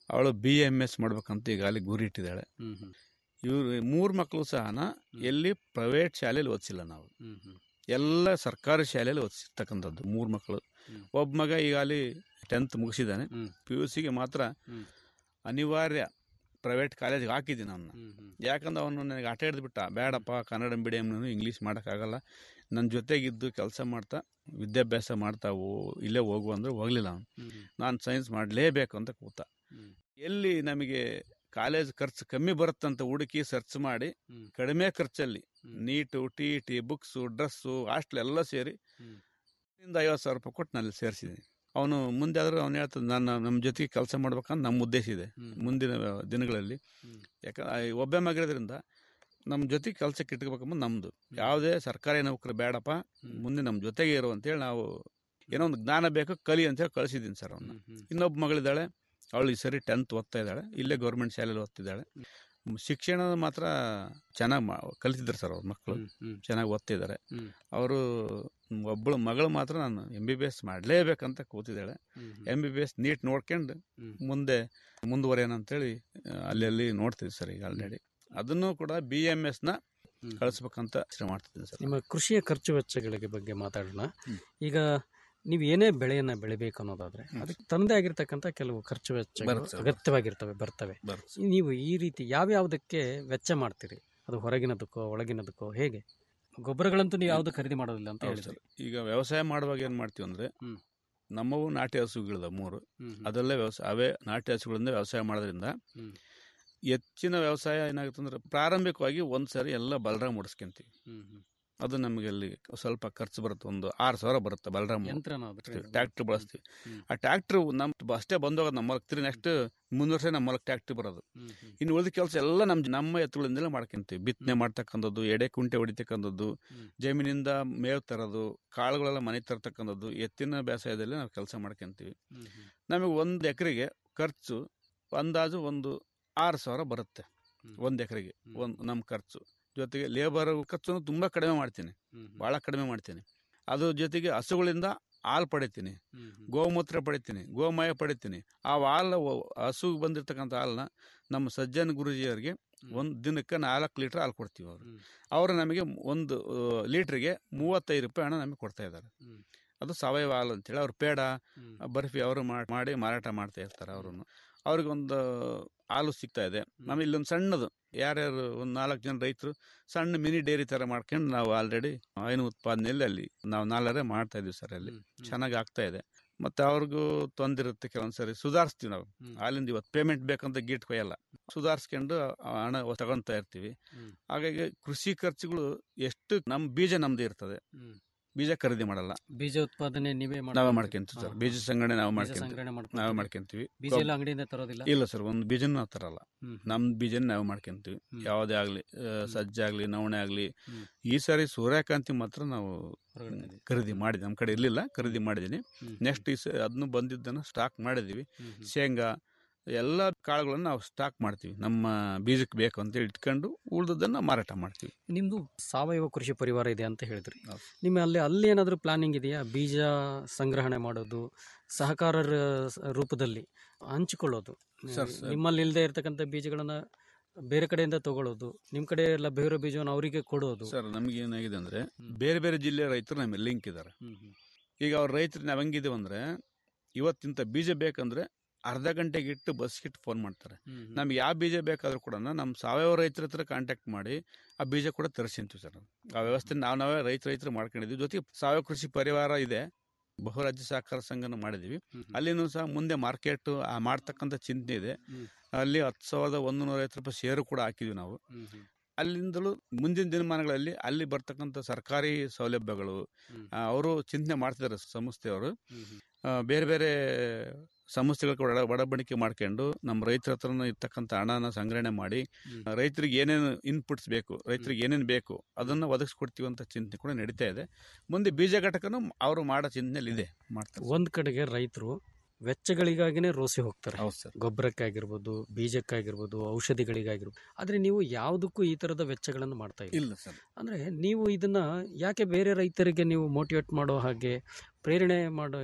ಅವಳು ಬಿ ಎಮ್ ಎಸ್ ಮಾಡ್ಬೇಕಂತ ಈಗ ಅಲ್ಲಿ ಗುರಿ ಇಟ್ಟಿದ್ದಾಳೆ ಹ್ಮ್ ಹ್ಮ್ ಇವರು ಮೂರು ಮಕ್ಕಳು ಸಹ ಎಲ್ಲಿ ಪ್ರೈವೇಟ್ ಶಾಲೆಯಲ್ಲಿ ಓದಿಸಿಲ್ಲ ನಾವು ಹ್ಮ್ ಹ್ಮ್ ಎಲ್ಲ ಸರ್ಕಾರಿ ಶಾಲೆಯಲ್ಲಿ ಓದಿಸಿರ್ತಕ್ಕಂಥದ್ದು ಮೂರು ಮಕ್ಕಳು ಹ್ಮ್. ಒಬ್ಬ ಮಗ ಈಗ ಅಲ್ಲಿ ಟೆಂತ್ ಮುಗಿಸಿದ್ದಾನೆ ಹ್ಮ್. ಪಿ ಯು ಸಿಗೆ ಮಾತ್ರ ಹ್ಮ್. ಅನಿವಾರ್ಯ ಪ್ರೈವೇಟ್ ಕಾಲೇಜ್ಗೆ ಹಾಕಿದ್ದೀನಿ ಅವನ್ನ ಹ್ಮ್ ಹ್ಮ್ ಯಾಕಂದ್ರೆ ಅವನು ನನಗೆ ಆಟ ಹಿಡಿದ್ಬಿಟ್ಟ ಬೇಡಪ್ಪ ಕನ್ನಡ ಮೀಡಿಯಮ್ನು ಇಂಗ್ಲೀಷ್ ಮಾಡೋಕ್ಕಾಗಲ್ಲ ನನ್ನ ಜೊತೆಗಿದ್ದು ಕೆಲಸ ಮಾಡ್ತಾ ವಿದ್ಯಾಭ್ಯಾಸ ಮಾಡ್ತಾ ಹೋ- ಇಲ್ಲೇ ಹೋಗು ಅಂದ್ರೆ ಹೋಗಲಿಲ್ಲ ಅವನು ಹ್ಮ್ ಹ್ಮ್ ನಾನು ಸೈನ್ಸ್ ಮಾಡಲೇಬೇಕು ಅಂತ ಕೂತ ಹ್ಮ್. ಎಲ್ಲಿ ನಮಗೆ ಕಾಲೇಜ್ ಖರ್ಚು ಕಮ್ಮಿ ಬರುತ್ತಂತ ಹುಡುಕಿ ಸರ್ಚ್ ಮಾಡಿ ಹ್ಮ್. ಕಡಿಮೆ ಖರ್ಚಲ್ಲಿ ಹ್ಮ್. NEET T T books dress hostel ಎಲ್ಲ ಸೇರಿ ಹ್ಮ್. ಇಂದ ಐವತ್ತು ಸಾವಿರ ರೂಪಾಯಿ ಕೊಟ್ಟು ನಲ್ಲಿ ಸೇರಿಸಿದ್ದೀನಿ ಅವನು ಮುಂದೆ ಆದರೂ ಅವ್ನು ಹೇಳ್ತದೆ ನಾನು ನಮ್ಮ ಜೊತೆಗೆ ಕೆಲಸ ಮಾಡ್ಬೇಕಂತ ನಮ್ಮ ಉದ್ದೇಶ ಇದೆ ಹ್ಮ್. ಮುಂದಿನ ದಿನಗಳಲ್ಲಿ ಹ್ಮ್. ಯಾಕಂದ್ರೆ ಒಬ್ಬ ಮಗಿರೋದ್ರಿಂದ ನಮ್ಮ ಜೊತೆಗೆ ಕೆಲಸಕ್ಕೆ ಇಟ್ಕೋಬೇಕಂಬ ನಮ್ಮದು ಯಾವುದೇ ಸರ್ಕಾರಿ ನೌಕರಿ ಬೇಡಪ್ಪ ಹ್ಮ್. ಮುಂದೆ ನಮ್ಮ ಜೊತೆಗೆ ಇರು ಅಂತೇಳಿ ನಾವು ಏನೋ ಒಂದು ಜ್ಞಾನ ಬೇಕು ಕಲಿ ಅಂತೇಳಿ ಕಳಿಸಿದ್ದೀನಿ ಸರ್ ಅವನ್ನ ಹ್ಮ್ ಹ್ಮ್ ಇನ್ನೊಬ್ಬ ಮಗಳಿದ್ದಾಳೆ ಅವಳು ಈ ಸರಿ ಟೆಂತ್ ಓದ್ತಾ ಇದ್ದಾಳೆ ಇಲ್ಲೇ ಗೌರ್ಮೆಂಟ್ ಶಾಲೆಯಲ್ಲಿ ಓದ್ತಿದ್ದಾಳೆ ಶಿಕ್ಷಣ ಮಾತ್ರ ಚೆನ್ನಾಗಿ ಮಾ ಕಲಿತಿದ್ದಾರೆ ಸರ್ ಅವ್ರ ಮಕ್ಕಳು ಹ್ಮ್ ಹ್ಮ್ ಚೆನ್ನಾಗಿ ಓದ್ತಿದ್ದಾರೆ ಹ್ಮ್. ಅವರು ಒಬ್ಬಳು ಮಗಳು ಮಾತ್ರ ನಾನು ಎಮ್ ಬಿ ಬಿ ಎಸ್ ಮಾಡಲೇಬೇಕಂತ ಕೂತಿದ್ದಾಳೆ ಹ್ಮ್ ಹ್ಮ್ M B B S NEET ನೋಡ್ಕೊಂಡು ಹ್ಮ್. ಮುಂದೆ ಮುಂದುವರಿಯೋಣ ಅಂತೇಳಿ ಆ, ಅಲ್ಲಿ ಅಲ್ಲಿ ನೋಡ್ತೀವಿ ಸರ್ ಈಗ ಆಲ್ರೆಡಿ ಅದನ್ನು ಕೂಡ ಬಿ ಎಮ್ ಎಸ್ನ ಹ್ಮ್. ಕಳಿಸ್ಬೇಕಂತ ಯೋಚನೆ ಮಾಡ್ತಿದ್ದೀನಿ ಸರ್ ನಿಮ್ಮ ಕೃಷಿಯ ಖರ್ಚು ವೆಚ್ಚಗಳಿಗೆ ಬಗ್ಗೆ ಮಾತಾಡೋಣ ಹ್ಮ್. ಈಗ ನೀವು ಏನೇ ಬೆಳೆಯನ್ನ ಬೆಳಿಬೇಕು ಅನ್ನೋದಾದ್ರೆ ಅದಕ್ಕೆ ತಂದೆ ಆಗಿರ್ತಕ್ಕಂಥ ಕೆಲವು ಖರ್ಚು ವೆಚ್ಚಗಳು ಬರುತ್ತೆ ಸರ್. ಅಗತ್ಯವಾಗಿರ್ತವೆ ಬರ್ತವೆ ಬರುತ್ತೆ ನೀವು ಈ ರೀತಿ ಯಾವ್ಯಾವುದಕ್ಕೆ ವೆಚ್ಚ ಮಾಡ್ತೀರಿ ಅದು ಹೊರಗಿನದಕ್ಕೋ ಒಳಗಿನದಕ್ಕೋ ಹೇಗೆ ಗೊಬ್ಬರಗಳಂತೂ ನೀವು ಯಾವ್ದು ಖರೀದಿ ಮಾಡೋದಿಲ್ಲ ಅಂತ ಹೌದು ಹೇಳಿದ್ರಿ ಸರ್ ಈಗ ವ್ಯವಸಾಯ ಮಾಡುವಾಗ ಏನು ಮಾಡ್ತೀವಿ ಅಂದರೆ ಹ್ಮ್. ನಮ್ಮವು ನಾಟಿ ಹಸುಗಳಿದಾವೆ ಮೂರು ಹ್ಮ್ ಹ್ಮ್. ಅದರಲ್ಲೇ ವ್ಯವಸಾಯ ಅವೇ ನಾಟಿ ಹಸುಗಳಿಂದ ವ್ಯವಸಾಯ ಮಾಡೋದ್ರಿಂದ ಹ್ಮ್. ಹೆಚ್ಚಿನ ವ್ಯವಸಾಯ ಏನಾಗುತ್ತೆ ಅಂದ್ರೆ ಪ್ರಾರಂಭಿಕವಾಗಿ ಒಂದು ಸಾರಿ ಎಲ್ಲ ಬಲರಾಮ್ ಮುಡಿಸ್ಕೊಂತೀವಿ ಹ್ಮ್ ಹ್ಮ್. ಅದು ನಮಗೆ ಅಲ್ಲಿ ಸ್ವಲ್ಪ ಖರ್ಚು ಬರುತ್ತೆ ಒಂದು ಆರು ಸಾವಿರ ಬರುತ್ತೆ ಬಲರಾಮ್ ಯಂತ್ರನ ಅದು? ಟ್ಯಾಕ್ಟ್ರ್ ಬಳಸ್ತೀವಿ ಹ್ಮ್. ಆ ಟ್ಯಾಕ್ಟ್ರ್ ನಮ್ಮ ಅಷ್ಟೇ ಬಂದೋಗೋದು ನಮ್ಮ ಹೊಲಕ್ಕೆ ತಿರ್ಗಿ ನೆಕ್ಸ್ಟ್ ಮುಂದಿನ ವರ್ಷ ನಮ್ಮ ಹೊಲಕ್ಕೆ ಟ್ಯಾಕ್ಟ್ರ್ ಬರೋದು ಹ್ಮ್ ಹ್ಮ್. ಇನ್ನು ಉಳಿದ ಕೆಲಸ ಎಲ್ಲ ನಮ್ಮ ನಮ್ಮ ಎತ್ತುಗಳಿಂದಲೇ ಮಾಡ್ಕೊಂತೀವಿ ಬಿತ್ತನೆ ಮಾಡ್ತಕ್ಕಂಥದ್ದು ಎಡೆ ಕುಂಟೆ ಹೊಡಿತಕ್ಕಂಥದ್ದು ಹ್ಮ್. ಜಮೀನಿಂದ ಮೇವು ತರೋದು ಕಾಳುಗಳೆಲ್ಲ ಮನೆ ತರ್ತಕ್ಕಂಥದ್ದು ಎತ್ತಿನ ಬೇಸಾಯದಲ್ಲಿ ನಾವು ಕೆಲಸ ಮಾಡ್ಕೊಂತೀವಿ ಹ್ಮ್ ಹ್ಮ್. ನಮಗೆ ಒಂದು ಎಕರೆಗೆ ಖರ್ಚು ಅಂದಾಜು ಒಂದು ಆರು ಸಾವಿರ ಬರುತ್ತೆ ಹ್ಮ್. ಒಂದು ಎಕರೆಗೆ ಹ್ಮ್. ಒಂದು ನಮ್ಮ ಖರ್ಚು ಜೊತೆಗೆ ಲೇಬರ್ ಖರ್ಚನ್ನು ತುಂಬ ಕಡಿಮೆ ಮಾಡ್ತೀನಿ ಹ್ಮ್ ಹ್ಮ್. ಭಾಳ ಕಡಿಮೆ ಮಾಡ್ತೀನಿ ಅದ್ರ ಜೊತೆಗೆ ಹಸುಗಳಿಂದ ಹಾಲು ಪಡಿತೀನಿ ಹ್ಮ್ ಹ್ಮ್. ಗೋಮೂತ್ರ ಪಡಿತೀನಿ ಗೋಮಯ ಪಡಿತೀನಿ ಆ ಹಾಲು ಹಸು ಬಂದಿರತಕ್ಕಂಥ ಹಾಲನ್ನ ನಮ್ಮ ಸಜ್ಜನ ಗುರುಜಿಯವರಿಗೆ ಒಂದು ದಿನಕ್ಕೆ ನಾಲ್ಕು ಲೀಟ್ರ್ ಹಾಲು ಕೊಡ್ತೀವಿ ಅವರು ಹ್ಮ್. ಅವರು ನಮಗೆ ಒಂದು ಆ, ಲೀಟ್ರಿಗೆ ಮೂವತ್ತೈದು ರೂಪಾಯಿ ಹಣ ನಮಗೆ ಕೊಡ್ತಾ ಇದ್ದಾರೆ ಹ್ಮ್. ಅದು ಸಾವಯವ ಹಾಲು ಅಂತೇಳಿ ಅವ್ರು ಪೇಡ ಹ್ಮ್. ಬರ್ಫಿ ಅವರು ಮಾಡಿ ಮಾರಾಟ ಮಾಡ್ತಾ ಇರ್ತಾರೆ ಅವರನ್ನು ಅವ್ರಿಗೆ ಒಂದು ಹಾಲು ಸಿಗ್ತಾ ಇದೆ ಆಮೇಲೆ ಇಲ್ಲೊಂದು ಸಣ್ಣದು ಯಾರ್ಯಾರು ಒಂದು ನಾಲ್ಕು ಜನ ರೈತರು ಸಣ್ಣ ಮಿನಿ ಡೈರಿ ಥರ ಮಾಡ್ಕೊಂಡು ನಾವು ಆಲ್ರೆಡಿ ಹೈನು ಉತ್ಪಾದನೆಯಲ್ಲಿ ಅಲ್ಲಿ ನಾವು ನಾಲ್ಕರೇ ಮಾಡ್ತಾ ಇದೀವಿ ಸರ್ ಅಲ್ಲಿ ಹ್ಮ್. ಹ್ಮ್. ಚೆನ್ನಾಗಿ ಆಗ್ತಾ ಇದೆ ಮತ್ತು ಅವ್ರಿಗೂ ತೊಂದಿರುತ್ತೆ ಕೆಲವೊಂದು ಸರಿ ಸುಧಾರಿಸ್ತೀವಿ ನಾವು ಹ್ಮ್. ಹಾಲಿಂದ ಇವತ್ತು ಪೇಮೆಂಟ್ ಬೇಕಂತ ಗೀಟ್ ಕೊಯ್ಯಲ್ಲ ಸುಧಾರಿಸ್ಕೊಂಡು ಆ ಹಣ ತಗೊಳ್ತಾ ಇರ್ತೀವಿ ಹ್ಮ್. ಹಾಗಾಗಿ ಕೃಷಿ ಖರ್ಚುಗಳು ಎಷ್ಟು ನಮ್ಮ ಬೀಜ ನಮ್ದು ಇರ್ತದೆ ಹ್ಮ್. ಬೀಜ ಖರೀದಿ ಮಾಡಲ್ಲ ಬೀಜ ಉತ್ಪಾದನೆ ನೀವೇ ನಾವೇ ಮಾಡ್ಕೊಂತೀರಿ? ಮಾಡ್ಕೊಂತೀವಿ ಸರ್ ಹಾ, ಬೀಜ ಸಂಗ್ರಹಣೆ ನಾವು ಬೀಜ ಮಾಡ್ಕೊಂತೀವಿ ಸಂಗ್ರಹಣೆ ನಾವೇ ಮಾಡ್ಕೊಂತೀರಿ? ಮಾಡ್ಕೊಂತೀವಿ ಬೀಜ ಎಲ್ಲ ಅಂಗಡಿಯಿಂದ ತರೋದಿಲ್ಲ ಇಲ್ಲ ಸರ್ ಒಂದು ಬೀಜನೂ ನಾವು ತರಲ್ಲ ಹ್ಮ್. ನಮ್ ಬೀಜನ ನಾವು ಮಾಡ್ಕೊಂತೀವಿ ಹ್ಮ್. ಯಾವುದೇ ಆಗಲಿ ಸಜ್ಜೆ ಆಗಲಿ ನವಣೆ ಆಗಲಿ ಹ್ಮ್. ಈ ಸಾರಿ ಸೂರ್ಯಕಾಂತಿ ಮಾತ್ರ ನಾವು ಹೊರಗಡೆ ತಂದಿದ್ದೀರಿ. ಖರೀದಿ ಮಾಡಿದ್ವಿ ನಮ್ಮ ಕಡೆ ಇರಲಿಲ್ಲ ಖರೀದಿ ಮಾಡಿದ್ದೀನಿ ಹ್ಮ್. ನೆಕ್ಸ್ಟ್ ಈ ಸ ಅದನ್ನು ಬಂದಿದ್ದನ್ನು ಸ್ಟಾಕ್ ಮಾಡಿದ್ದೀವಿ ಹ್ಮ್. ಹ್ಮ್. ಶೇಂಗಾ ಎಲ್ಲ ಕಾಳುಗಳನ್ನು ನಾವು ಸ್ಟಾಕ್ ಮಾಡ್ತೀವಿ ನಮ್ಮ ಬೀಜಕ್ಕೆ ಬೇಕು ಅಂತೇಳಿ ಇಟ್ಕೊಂಡು ಉಳ್ದದ್ದನ್ನು ಮಾರಾಟ ಮಾಡ್ತೀವಿ ನಿಮ್ದು ಸಾವಯವ ಕೃಷಿ ಪರಿವಾರ ಇದೆ ಅಂತ ಹೇಳಿದ್ರಿ ಹೌದು. ನಿಮ್ಮ ಅಲ್ಲಿ ಅಲ್ಲಿ ಏನಾದರೂ ಪ್ಲಾನಿಂಗ್ ಇದೆಯಾ ಬೀಜ ಸಂಗ್ರಹಣೆ ಮಾಡೋದು ಸಹಕಾರರ ಸ- ರೂಪದಲ್ಲಿ ಹಂಚಿಕೊಳ್ಳೋದು ಸರ್, ಸರ್. ನಿಮ್ಮಲ್ಲಿ ಇಲ್ಲದೆ ಇರತಕ್ಕಂಥ ಬೀಜಗಳನ್ನ ಬೇರೆ ಕಡೆಯಿಂದ ತಗೊಳ್ಳೋದು ನಿಮ್ಮ ಕಡೆ ಲಭ್ಯವಿರೋ ಬೀಜವನ್ನು ಅವರಿಗೆ ಕೊಡೋದು ಸರ್ ನಮ್ಗೆ ಏನಾಗಿದೆ ಅಂದರೆ ಹ್ಮ್. ಬೇರೆ ಬೇರೆ ಜಿಲ್ಲೆಯ ರೈತರು ನಮ್ಮ ಲಿಂಕ್ ಇದ್ದಾರೆ ಹ್ಮ್, ಹ್ಮ್. ಈಗ ಅವ್ರ ರೈತರು ನಾವು ಹೆಂಗಿದ್ದೀವಿ ಅಂದರೆ ಇವತ್ತಿಂತ ಬೀಜ ಬೇಕಂದ್ರೆ ಅರ್ಧ ಗಂಟೆಗೆ ಇಟ್ಟು ಬಸ್ಗಿಟ್ಟು ಫೋನ್ ಮಾಡ್ತಾರೆ ಹ್ಮ್, ಹ್ಮ್. ನಮ್ಗೆ ಯಾವ ಬೀಜ ಬೇಕಾದ್ರೂ ಕೂಡ ನಮ್ಮ ಸಾವಯವ ರೈತರ ಹತ್ರ ಕಾಂಟ್ಯಾಕ್ಟ್ ಮಾಡಿ ಆ ಬೀಜ ಕೂಡ ತರಿಸಿಂತೀವಿ ಸರ್ ಆ ವ್ಯವಸ್ಥೆ ನಾವು ನಾವೇ ರೈತ ರೈತರು ಮಾಡ್ಕೊಂಡಿದ್ವಿ ಜೊತೆಗೆ ಸಾವಯವ ಕೃಷಿ ಪರಿವಾರ ಇದೆ ಬಹುರಾಜ್ಯ ಸಹಕಾರ ಸಂಘನ ಮಾಡಿದ್ದೀವಿ ಹ್ಮ್, ಹ್ಮ್. ಅಲ್ಲಿನೂ ಸಹ ಮುಂದೆ ಮಾರ್ಕೆಟ್ ಆ ಮಾಡ್ತಕ್ಕಂಥ ಚಿಂತನೆ ಇದೆ ಹ್ಮ್. ಅಲ್ಲಿ ಹತ್ತು ಸಾವಿರದ ಒಂದು ನೂರ ಐವತ್ತು ರೂಪಾಯಿ ಶೇರು ಕೂಡ ಹಾಕಿದ್ವಿ ನಾವು ಹ್ಮ್, ಹ್ಮ್. ಅಲ್ಲಿಂದಲೂ ಮುಂದಿನ ದಿನಮಾನಗಳಲ್ಲಿ ಅಲ್ಲಿ ಬರ್ತಕ್ಕಂಥ ಸರ್ಕಾರಿ ಸೌಲಭ್ಯಗಳು ಹ್ಮ್. ಆ, ಅವರು ಚಿಂತನೆ ಮಾಡ್ತಿದ್ದಾರೆ ಸಂಸ್ಥೆಯವರು ಹ್ಮ್, ಹ್ಮ್. ಆ, ಬೇರೆ ಬೇರೆ ಸಮಸ್ಯೆಗಳ ಒಡ ಒಡಂಬಡಿಕೆ ಮಾಡ್ಕೊಂಡು ನಮ್ಮ ರೈತರ ಹತ್ರನ ಇರ್ತಕ್ಕಂಥ ಹಣನ ಸಂಗ್ರಹಣೆ ಮಾಡಿ ಹ್ಮ್. ಆ, ರೈತರಿಗೆ ಏನೇನು ಇನ್ಪುಟ್ಸ್ ಬೇಕು ರೈತರಿಗೆ ಏನೇನು ಬೇಕು ಅದನ್ನು ಒದಗಿಸ್ಕೊಡ್ತೀವಿ ಅಂತ ಚಿಂತನೆ ಕೂಡ ನಡೀತಾ ಇದೆ ಮುಂದೆ ಬೀಜ ಘಟಕನು ಅವರು ಮಾಡೋ ಚಿಂತನೆಯಲ್ಲಿ ಇದೆ ಮಾಡ್ತಾರೆ ಒಂದ್ ಕಡೆಗೆ ರೈತರು ವೆಚ್ಚಗಳಿಗಾಗಿನೇ ರೋಸಿ ಹೋಗ್ತಾರೆ ಹೌದು ಸರ್ ಗೊಬ್ಬರಕ್ಕಾಗಿರ್ಬೋದು ಬೀಜಕ್ಕಾಗಿರ್ಬೋದು ಔಷಧಿಗಳಿಗಾಗಿರ್ಬೋದು ಆದರೆ ನೀವು ಯಾವುದಕ್ಕೂ ಈ ಥರದ ವೆಚ್ಚಗಳನ್ನು ಮಾಡ್ತಾ ಇಲ್ಲ ಇಲ್ಲ ಸರ್ ಅಂದರೆ ನೀವು ಇದನ್ನು ಯಾಕೆ ಬೇರೆ ರೈತರಿಗೆ ನೀವು ಮೋಟಿವೇಟ್ ಮಾಡೋ ಹಾಗೆ ಪ್ರೇರಣೆ ಮಾಡೋ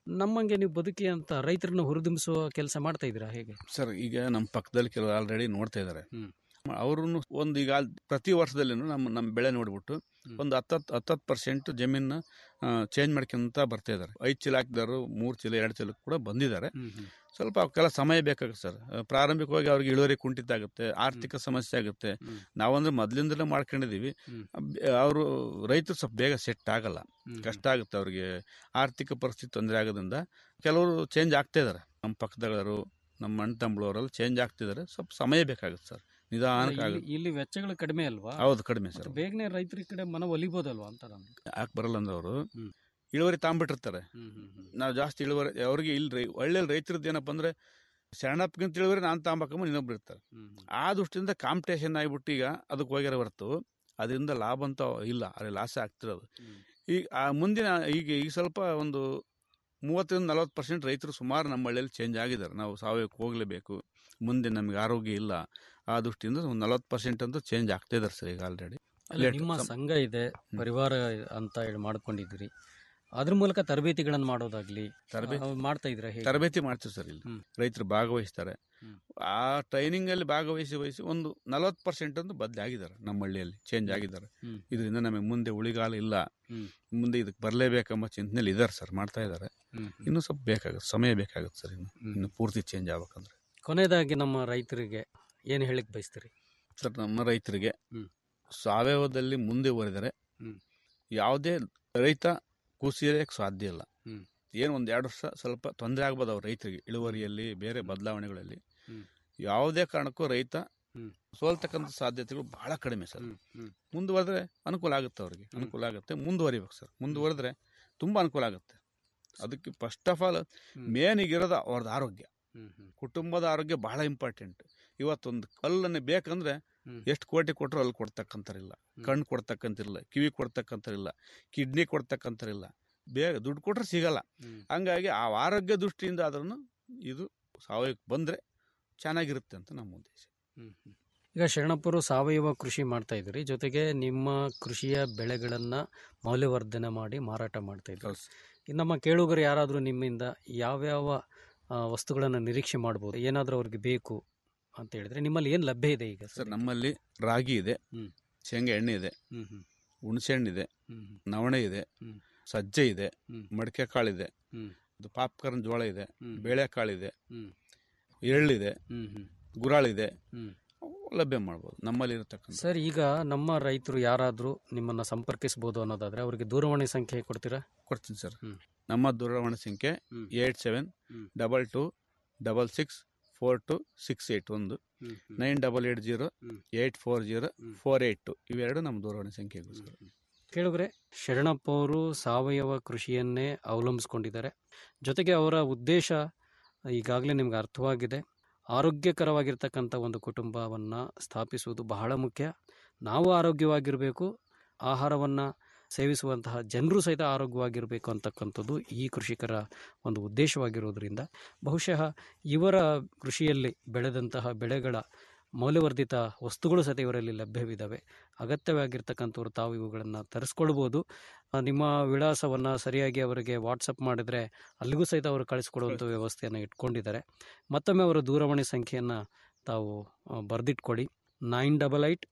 ನಮ್ಮಂಗೆ ನೀವು ಬದುಕಿ ಅಂತ ರೈತರನ್ನ ಹುರಿದುಂಬಿಸುವ ಕೆಲಸ ಮಾಡ್ತಾ ಇದ್ದೀರಾ ಹೇಗೆ ಸರ್ ಈಗ ನಮ್ಮ ಪಕ್ಕದಲ್ಲಿ ಕೆಲವು ಆಲ್ರೆಡಿ ನೋಡ್ತಾ ಇದ್ದಾರೆ ಹ್ಮ್. ಅವರು ಒಂದು ಈಗ ಅಲ್- ಪ್ರತಿ ವರ್ಷದಲ್ಲಿನೂ ನಮ್ಮ ನಮ್ಮ ಬೆಳೆ ನೋಡ್ಬಿಟ್ಟು ಹ್ಮ್. ಒಂದು ಹತ್ತತ್ತು ಹತ್ತತ್ತು ಪರ್ಸೆಂಟ್ ಜಮೀನ ಚೇಂಜ್ ಮಾಡ್ಕೊಂತ ಬರ್ತಾ ಇದ್ದಾರೆ ಐದು ಚೀಲ ಹಾಕಿದಾರು ಮೂರು ಚೀಲ ಎರಡು ಚೀಲ ಕೂಡ ಬಂದಿದ್ದಾರೆ ಸ್ವಲ್ಪ ಅವಕ್ಕೆಲ್ಲ ಸಮಯ ಬೇಕಾಗುತ್ತೆ ಸರ್ ಆ, ಪ್ರಾರಂಭಿಕವಾಗಿ ಅವ್ರಿಗೆ ಇಳುವರಿ ಕುಂಠಿತ ಆಗುತ್ತೆ ಆರ್ಥಿಕ ಸಮಸ್ಯೆ ಆಗುತ್ತೆ ಹ್ಮ್. ನಾವಂದ್ರೆ ಮೊದಲಿಂದಲೇ ಮಾಡ್ಕೊಂಡಿದೀವಿ ಹ್ಮ್. ಅವರು ರೈತರು ಸ್ವಲ್ಪ ಬೇಗ ಸೆಟ್ ಆಗಲ್ಲ ಕಷ್ಟ ಆಗುತ್ತೆ ಅವ್ರಿಗೆ ಆರ್ಥಿಕ ಪರಿಸ್ಥಿತಿ ತೊಂದರೆ ಆಗೋದ್ರಿಂದ ಕೆಲವರು ಚೇಂಜ್ ಆಗ್ತಾ ಇದ್ದಾರೆ ನಮ್ಮ ಪಕ್ಕದವರು ನಮ್ಮ ಅಣ್ಣ ತಮ್ಮಳವರೆಲ್ಲ ಚೇಂಜ್ ಆಗ್ತಿದ್ದಾರೆ ಸ್ವಲ್ಪ ಸಮಯ ಬೇಕಾಗುತ್ತೆ ಸರ್ ನಿಧಾನಕ್ಕೆ ಇಲ್ಲಿ- ಆಗುತ್ತೆ ಇಲ್ಲಿ ವೆಚ್ಚಗಳು ಕಡಿಮೆ ಅಲ್ವಾ ಹೌದು ಕಡಿಮೆ ಸರ್ ಮತ್ತೆ ಬೇಗನೆ ರೈತರ ಕಡೆ ಮನ ಒಲಿಬೋದಲ್ವಾ ಅಂತ ನಾನು ಯಾಕೆ ಬರಲ್ಲ ಅಂದ್ರೆ ಅವರು ಹ್ಮ್. ಇಳುವರಿ ತಾಂಬಿಟ್ಟಿರ್ತಾರೆ ಹ್ಮ್ ಹ್ಮ್ ಹ್ಮ್ ನಾವು ಜಾಸ್ತಿ ಇಳುವರಿ ಅವ್ರಿಗೆ ಇಲ್ಲಿ ರೈ ಒಳ್ಳೆ ರೈತರದ್ದು ಏನಪ್ಪ ಅಂದ್ರೆ ಶರಣಪ್ಪಗಿಂತ ಇಳುವರಿ ನಾನು ತಾಂಬಕಮ್ಮ ಇನ್ನೊಬ್ರು ಇರ್ತಾರೆ ಹ್ಮ್ ಹ್ಮ್. ಆ ದೃಷ್ಟಿಯಿಂದ ಕಾಂಪಿಟೇಷನ್ ಆಗಿಬಿಟ್ಟು ಈಗ ಅದಕ್ಕೆ ಹೋಗ್ಯಾರ ಹೊರತು ಅದರಿಂದ ಲಾಭ ಅಂತ ಇಲ್ಲ ಅಲ್ಲಿ ಲಾಸ ಆಗ್ತಿರೋದು ಹ್ಮ್. ಈಗ ಆ ಮುಂದಿನ ಈಗ ಈಗ ಸ್ವಲ್ಪ ಒಂದು ಮೂವತ್ತರಿಂದ ನಲವತ್ತು ಪರ್ಸೆಂಟ್ ರೈತರು ಸುಮಾರು ನಮ್ಮ ಹಳ್ಳಿಯಲ್ಲಿ ಚೇಂಜ್ ಆಗಿದ್ದಾರೆ ನಾವು ಸಾವಯವಕ್ಕೆ ಹೋಗಲೇಬೇಕು ಮುಂದೆ ನಮಗೆ ಆರೋಗ್ಯ ಇಲ್ಲ ಆ ದೃಷ್ಟಿಯಿಂದ ಒಂದು ನಲವತ್ತು ಪರ್ಸೆಂಟ್ ಅಂತೂ ಚೇಂಜ್ ಆಗ್ತಾ ಇದ್ದಾರೆ ಸರ್ ಈಗ ಆಲ್ರೆಡಿ ಅಲ್ಲ, Late. ನಿಮ್ಮ ಸಂ- ಸಂಘ ಇದೆ ಪರಿವಾರ ಅಂತ ಹೇಳಿ ಮಾಡ್ಕೊಂಡಿದ್ದೀರಿ ಅದ್ರ ಮೂಲಕ ತರಬೇತಿಗಳನ್ನು ಮಾಡೋದಾಗ್ಲಿ ತರಬೇತಿ ಅವ್ ಮಾಡ್ತಾ ಇದ್ರ ಹೇಗೆ ತರಬೇತಿ ಮಾಡ್ತೀವಿ ಸರ್ ಇಲ್ಲಿ ಹ್ಮ್. ರೈತರು ಭಾಗವಹಿಸ್ತಾರೆ ಹ್ಮ್. ಆ ಟ್ರೈನಿಂಗ್ ಅಲ್ಲಿ ಭಾಗವಹಿಸಿ ವಹಿಸಿ ಒಂದು ನಲವತ್ತು ಪರ್ಸೆಂಟ್ ಅಂತ ಬದಲಾಗಿದ್ದಾರೆ ನಮ್ಮ ಹಳ್ಳಿಯಲ್ಲಿ ಚೇಂಜ್ ಆಗಿದ್ದಾರೆ ಹ್ಮ್. ಇದರಿಂದ ನಮಗೆ ಮುಂದೆ ಉಳಿಗಾಲ ಇಲ್ಲ ಹ್ಮ್. ಮುಂದೆ ಇದಕ್ಕೆ ಬರಲೇಬೇಕೆಂಬ ಚಿಂತನೆಯಲ್ಲಿ ಇದ್ದಾರೆ ಸರ್ ಮಾಡ್ತಾ ಇದ್ದಾರೆ ಹ್ಮ್. ಇನ್ನು ಸ್ವಲ್ಪ ಬೇಕಾಗುತ್ತೆ ಸಮಯ ಬೇಕಾಗುತ್ತೆ ಸರ್ ಇನ್ನು ಹ್ಮ್. ಇನ್ನು ಪೂರ್ತಿ ಚೇಂಜ್ ಆಗ್ಬೇಕಂದ್ರೆ ಕೊನೆಯದಾಗಿ ನಮ್ಮ ರೈತರಿಗೆ ಏನು ಹೇಳಿಕ್ ಬಯಸ್ತೀರಿ ಸರ್ ನಮ್ಮ ರೈತರಿಗೆ ಹ್ಮ್. ಸಾವಯವದಲ್ಲಿ ಮುಂದೆ ಬರೆದರೆ ಹ್ಮ್. ಯಾವುದೇ ರೈತ ಕುಸಿಯಕ್ಕೆ ಸಾಧ್ಯ ಇಲ್ಲ ಹ್ಮ್. ಏನು ಒಂದು ಎರಡು ವರ್ಷ ಸ್ವಲ್ಪ ತೊಂದರೆ ಆಗ್ಬೋದು ಅವ್ರ ರೈತರಿಗೆ ಇಳುವರಿಯಲ್ಲಿ ಬೇರೆ ಬದಲಾವಣೆಗಳಲ್ಲಿ ಹ್ಮ್. ಯಾವುದೇ ಕಾರಣಕ್ಕೂ ರೈತ ಹ್ಮ್. ಸೋಲ್ತಕ್ಕಂಥ ಸಾಧ್ಯತೆಗಳು ಬಹಳ ಕಡಿಮೆ ಸರ್ ಹ್ಮ್. ಹ್ಮ್. ಮುಂದುವರೆದ್ರೆ ಅನುಕೂಲ ಆಗುತ್ತೆ ಅವ್ರಿಗೆ ಹ್ಮ್. ಅನುಕೂಲ ಆಗುತ್ತೆ ಮುಂದುವರಿಬೇಕು ಸರ್ ಮುಂದುವರೆದ್ರೆ ತುಂಬ ಅನುಕೂಲ ಆಗುತ್ತೆ ಅದಕ್ಕೆ ಫಸ್ಟ್ ಆಫ್ ಆಲ್ ಹ್ಮ್. ಮೇನ್ ಈಗಿರೋದು ಅವ್ರದ್ದು ಆರೋಗ್ಯ ಹ್ಮ್. ಹ್ಮ್. ಕುಟುಂಬದ ಆರೋಗ್ಯ ಬಹಳ ಇಂಪಾರ್ಟೆಂಟ್ ಇವತ್ತೊಂದು ಕಲ್ಲನ್ನು ಬೇಕಂದ್ರೆ ಹ್ಮ್. ಎಷ್ಟು ಕೋಟಿ ಕೊಟ್ಟರು ಅಲ್ಲಿ ಕೊಡ್ತಕ್ಕಂಥರಿಲ್ಲ ಕಣ್ಣು ಕೊಡ್ತಕ್ಕಂತಿರಲ್ಲ ಕಿವಿ ಕೊಡ್ತಕ್ಕಂಥರಿಲ್ಲ ಕಿಡ್ನಿ ಕೊಡ್ತಕ್ಕಂಥರಿಲ್ಲ ಬೇಗ ದುಡ್ಡು ಕೊಟ್ರೆ ಸಿಗಲ್ಲ ಹ್ಮ್. ಹಂಗಾಗಿ ಆ ಆರೋಗ್ಯ ದೃಷ್ಟಿಯಿಂದ ಆದ್ರೂ ಇದು ಸಾವಯವಕ್ಕೆ ಬಂದರೆ ಚೆನ್ನಾಗಿರುತ್ತೆ ಅಂತ ನಮ್ಮ ಉದ್ದೇಶ ಹ್ಮ್. ಹ್ಮ್. ಈಗ ಶರಣಪ್ಪರು ಸಾವಯವ ಕೃಷಿ ಮಾಡ್ತಾ ಇದ್ದೀರಿ ಜೊತೆಗೆ ನಿಮ್ಮ ಕೃಷಿಯ ಬೆಳೆಗಳನ್ನು ಮೌಲ್ಯವರ್ಧನೆ ಮಾಡಿ ಮಾರಾಟ ಮಾಡ್ತಾ ಇದ್ದೀರಿ ಹೌದು ಸರ್. ಇನ್ನು ನಮ್ಮ ಕೇಳುಗರು ಯಾರಾದರೂ ನಿಮ್ಮಿಂದ ಯಾವ್ಯಾವ ಆ, ವಸ್ತುಗಳನ್ನು ನಿರೀಕ್ಷೆ ಮಾಡ್ಬೋದು ಏನಾದರೂ ಅವ್ರಿಗೆ ಬೇಕು ಅಂತ ಹೇಳಿದ್ರೆ ನಿಮ್ಮಲ್ಲಿ ಏನು ಲಭ್ಯ ಇದೆ ಈಗ ಸರ್ ನಮ್ಮಲ್ಲಿ ರಾಗಿ ಇದೆ ಹ್ಮ್. ಶೇಂಗಾ ಎಣ್ಣೆ ಇದೆ ಹ್ಮ್ ಹ್ಮ್ ಹುಣಸೆ ಹಣ್ಣಿದೆ ಹ್ಮ್ ಹ್ಮ್ ನವಣೆ ಇದೆ ಹ್ಮ್. ಸಜ್ಜೆ ಇದೆ ಹ್ಮ್. ಮಡಿಕೆ ಕಾಳಿದೆ ಹ್ಮ್. ಇದು ಪಾಪ್ಕಾರ್ನ್ ಜೋಳ ಇದೆ ಹ್ಮ್. ಬೇಳೆಕಾಳಿದೆ ಹ್ಮ್. ಎಳ್ಳಿದೆ ಹ್ಮ್ ಹ್ಮ್ ಗುರಾಳಿದೆ ಹ್ಮ್. ಅವು ಲಭ್ಯ ಮಾಡ್ಬೋದು ನಮ್ಮಲ್ಲಿ ಇರತಕ್ಕಂಥ ಸರ್ ಈಗ ನಮ್ಮ ರೈತರು ಯಾರಾದರೂ ನಿಮ್ಮನ್ನು ಸಂಪರ್ಕಿಸ್ಬೋದು ಅನ್ನೋದಾದ್ರೆ ಅವರಿಗೆ ದೂರವಾಣಿ ಸಂಖ್ಯೆ ಕೊಡ್ತೀರಾ ಕೊಡ್ತೀನಿ ಸರ್ ಹ್ಮ್. ನಮ್ಮ ದೂರವಾಣಿ ಸಂಖ್ಯೆ ಹ್ಮ್. ಏಯ್ಟ್ ಸೆವೆನ್ ಹ್ಮ್. Double two double six four two six eight ಒಂದು ಹ್ಮ್. ಹ್ಮ್. ನೈನ್ ಡಬಲ್ ಏಯ್ಟ್ ಜೀರೋ ಹ್ಮ್. ಏಯ್ಟ್ ಫೋರ್ ಜೀರೋ ಹ್ಮ್. ಫೋರ್ ಏಯ್ಟ್ ಟು ಇವೆರಡು ನಮ್ಮ ದೂರವಾಣಿ ಸಂಖ್ಯೆಗೋಸ್ಕರ ಕೇಳಿದ್ರೆ ಶರಣಪ್ಪ ಅವರು ಸಾವಯವ ಕೃಷಿಯನ್ನೇ ಅವಲಂಬಿಸ್ಕೊಂಡಿದ್ದಾರೆ ಜೊತೆಗೆ ಅವರ ಉದ್ದೇಶ ಈಗಾಗಲೇ ನಿಮ್ಗೆ ಅರ್ಥವಾಗಿದೆ ಆರೋಗ್ಯಕರವಾಗಿರ್ತಕ್ಕಂಥ ಒಂದು ಕುಟುಂಬವನ್ನು ಸ್ಥಾಪಿಸುವುದು ಬಹಳ ಮುಖ್ಯ ನಾವು ಆರೋಗ್ಯವಾಗಿರಬೇಕು ಆಹಾರವನ್ನು ಸೇವಿಸುವಂತಹ ಜನರು ಸಹಿತ ಆರೋಗ್ಯವಾಗಿರಬೇಕು ಅಂತಕ್ಕಂಥದ್ದು ಈ ಕೃಷಿಕರ ಒಂದು ಉದ್ದೇಶವಾಗಿರೋದ್ರಿಂದ ಬಹುಶಃ ಇವರ ಕೃಷಿಯಲ್ಲಿ ಬೆಳೆದಂತಹ ಬೆಳೆಗಳ ಮೌಲ್ಯವರ್ಧಿತ ವಸ್ತುಗಳು ಸಹಿತ ಇವರಲ್ಲಿ ಲಭ್ಯವಿದ್ದಾವೆ ಅಗತ್ಯವಾಗಿರ್ತಕ್ಕಂಥವ್ರು ತಾವು ಇವುಗಳನ್ನು ತರಿಸ್ಕೊಳ್ಬೋದು ಆ, ನಿಮ್ಮ ವಿಳಾಸವನ್ನು ಸರಿಯಾಗಿ ಅವರಿಗೆ ವಾಟ್ಸಪ್ ಮಾಡಿದರೆ ಅಲ್ಲಿಗೂ ಸಹಿತ ಅವರು ಕಳಿಸ್ಕೊಡುವಂಥ ವ್ಯವಸ್ಥೆಯನ್ನು ಇಟ್ಕೊಂಡಿದ್ದಾರೆ ಮತ್ತೊಮ್ಮೆ ಅವರ ದೂರವಾಣಿ ಸಂಖ್ಯೆಯನ್ನು ತಾವು ಆ, ಬರೆದಿಟ್ಕೊಳ್ಳಿ nine double eight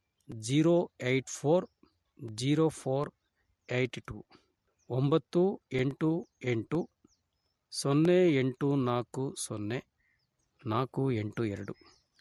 zero eight four zero four eight two ಒಂಬತ್ತು ಎಂಟು ಎಂಟು ಸೊನ್ನೆ ಎಂಟು ನಾಲ್ಕು ಸೊನ್ನೆ ನಾಲ್ಕು ಎಂಟು ಎರಡು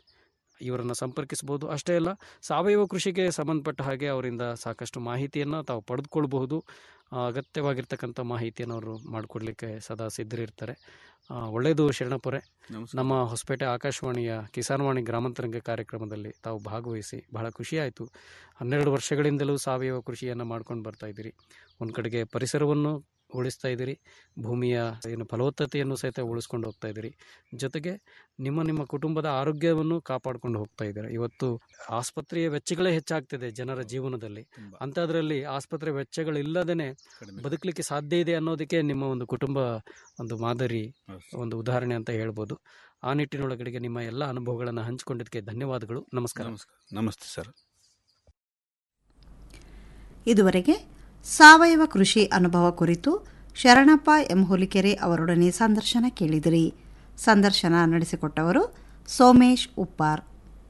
ಇವರನ್ನು ಸಂಪರ್ಕಿಸ್ಬೋದು ಅಷ್ಟೇ ಅಲ್ಲ ಸಾವಯವ ಕೃಷಿಗೆ ಸಂಬಂಧಪಟ್ಟ ಹಾಗೆ ಅವರಿಂದ ಸಾಕಷ್ಟು ಮಾಹಿತಿಯನ್ನು ತಾವು ಪಡೆದುಕೊಳ್ಬಹುದು ಆ, ಅಗತ್ಯವಾಗಿರ್ತಕ್ಕಂಥ ಮಾಹಿತಿಯನ್ನು ಅವರು ಮಾಡಿಕೊಡ್ಲಿಕ್ಕೆ ಸದಾ ಸಿದ್ಧರಿರ್ತಾರೆ ಆ, ಒಳ್ಳೆಯದು ಶರಣಪ್ಪರೇ ನಮಸ್ಕಾರ ನಮ್ಮ ಹೊಸಪೇಟೆ ಆಕಾಶವಾಣಿಯ ಕಿಸಾನ್ವಾಣಿ ಗ್ರಾಮಾಂತರಂಗ ಕಾರ್ಯಕ್ರಮದಲ್ಲಿ ತಾವು ಭಾಗವಹಿಸಿ ಬಹಳ ಖುಷಿಯಾಯಿತು ಹನ್ನೆರಡು ವರ್ಷಗಳಿಂದಲೂ ಸಾವಯವ ಕೃಷಿಯನ್ನು ಮಾಡ್ಕೊಂಡು ಬರ್ತಾ ಇದ್ದೀರಿ ಒಂದು ಕಡೆಗೆ ಪರಿಸರವನ್ನು ಉಳಿಸ್ತಾ ಇದ್ದೀರಿ ಭೂಮಿಯ ಏನು ಫಲವತ್ತತೆಯನ್ನು ಸಹಿತ ಉಳಿಸ್ಕೊಂಡು ಹೋಗ್ತಾ ಇದ್ದೀರಿ ಜೊತೆಗೆ ನಿಮ್ಮ ನಿಮ್ಮ ಕುಟುಂಬದ ಆರೋಗ್ಯವನ್ನು ಕಾಪಾಡ್ಕೊಂಡು ಹೋಗ್ತಾ ಇದ್ದೀರಾ ಇವತ್ತು ಆಸ್ಪತ್ರೆಯ ವೆಚ್ಚಗಳೇ ಹೆಚ್ಚಾಗ್ತಿದೆ ಜನರ ಜೀವನದಲ್ಲಿ ತುಂಬ ಅಂಥದ್ರಲ್ಲಿ ಆಸ್ಪತ್ರೆ ವೆಚ್ಚಗಳಿಲ್ಲದೇ ಕಡಿಮೆ ಬದುಕಲಿಕ್ಕೆ ಸಾಧ್ಯ ಇದೆ ಅನ್ನೋದಕ್ಕೆ ನಿಮ್ಮ ಒಂದು ಕುಟುಂಬ ಒಂದು ಮಾದರಿ ಹೌದು ಸರ್. ಒಂದು ಉದಾಹರಣೆ ಅಂತ ಹೇಳ್ಬೋದು ಆ ನಿಟ್ಟಿನೊಳಗಡೆಗೆ ನಿಮ್ಮ ಎಲ್ಲ ಅನುಭವಗಳನ್ನು ಹಂಚಿಕೊಂಡಿದ್ದಕ್ಕೆ ಧನ್ಯವಾದಗಳು ನಮಸ್ಕಾರ ನಮಸ್ಕಾರ ನಮಸ್ತೆ ಸರ್ ಇದುವರೆಗೆ ಸಾವಯವ ಕೃಷಿ ಅನುಭವ ಕುರಿತು ಶರಣಪ್ಪ ಎಂ ಹುಲಿಕೆರೆ ಅವರೊಡನೆ ಸಂದರ್ಶನ ಕೇಳಿದಿರಿ ಸಂದರ್ಶನ ನಡೆಸಿಕೊಟ್ಟವರು ಸೋಮೇಶ್ ಉಪ್ಪಾರ್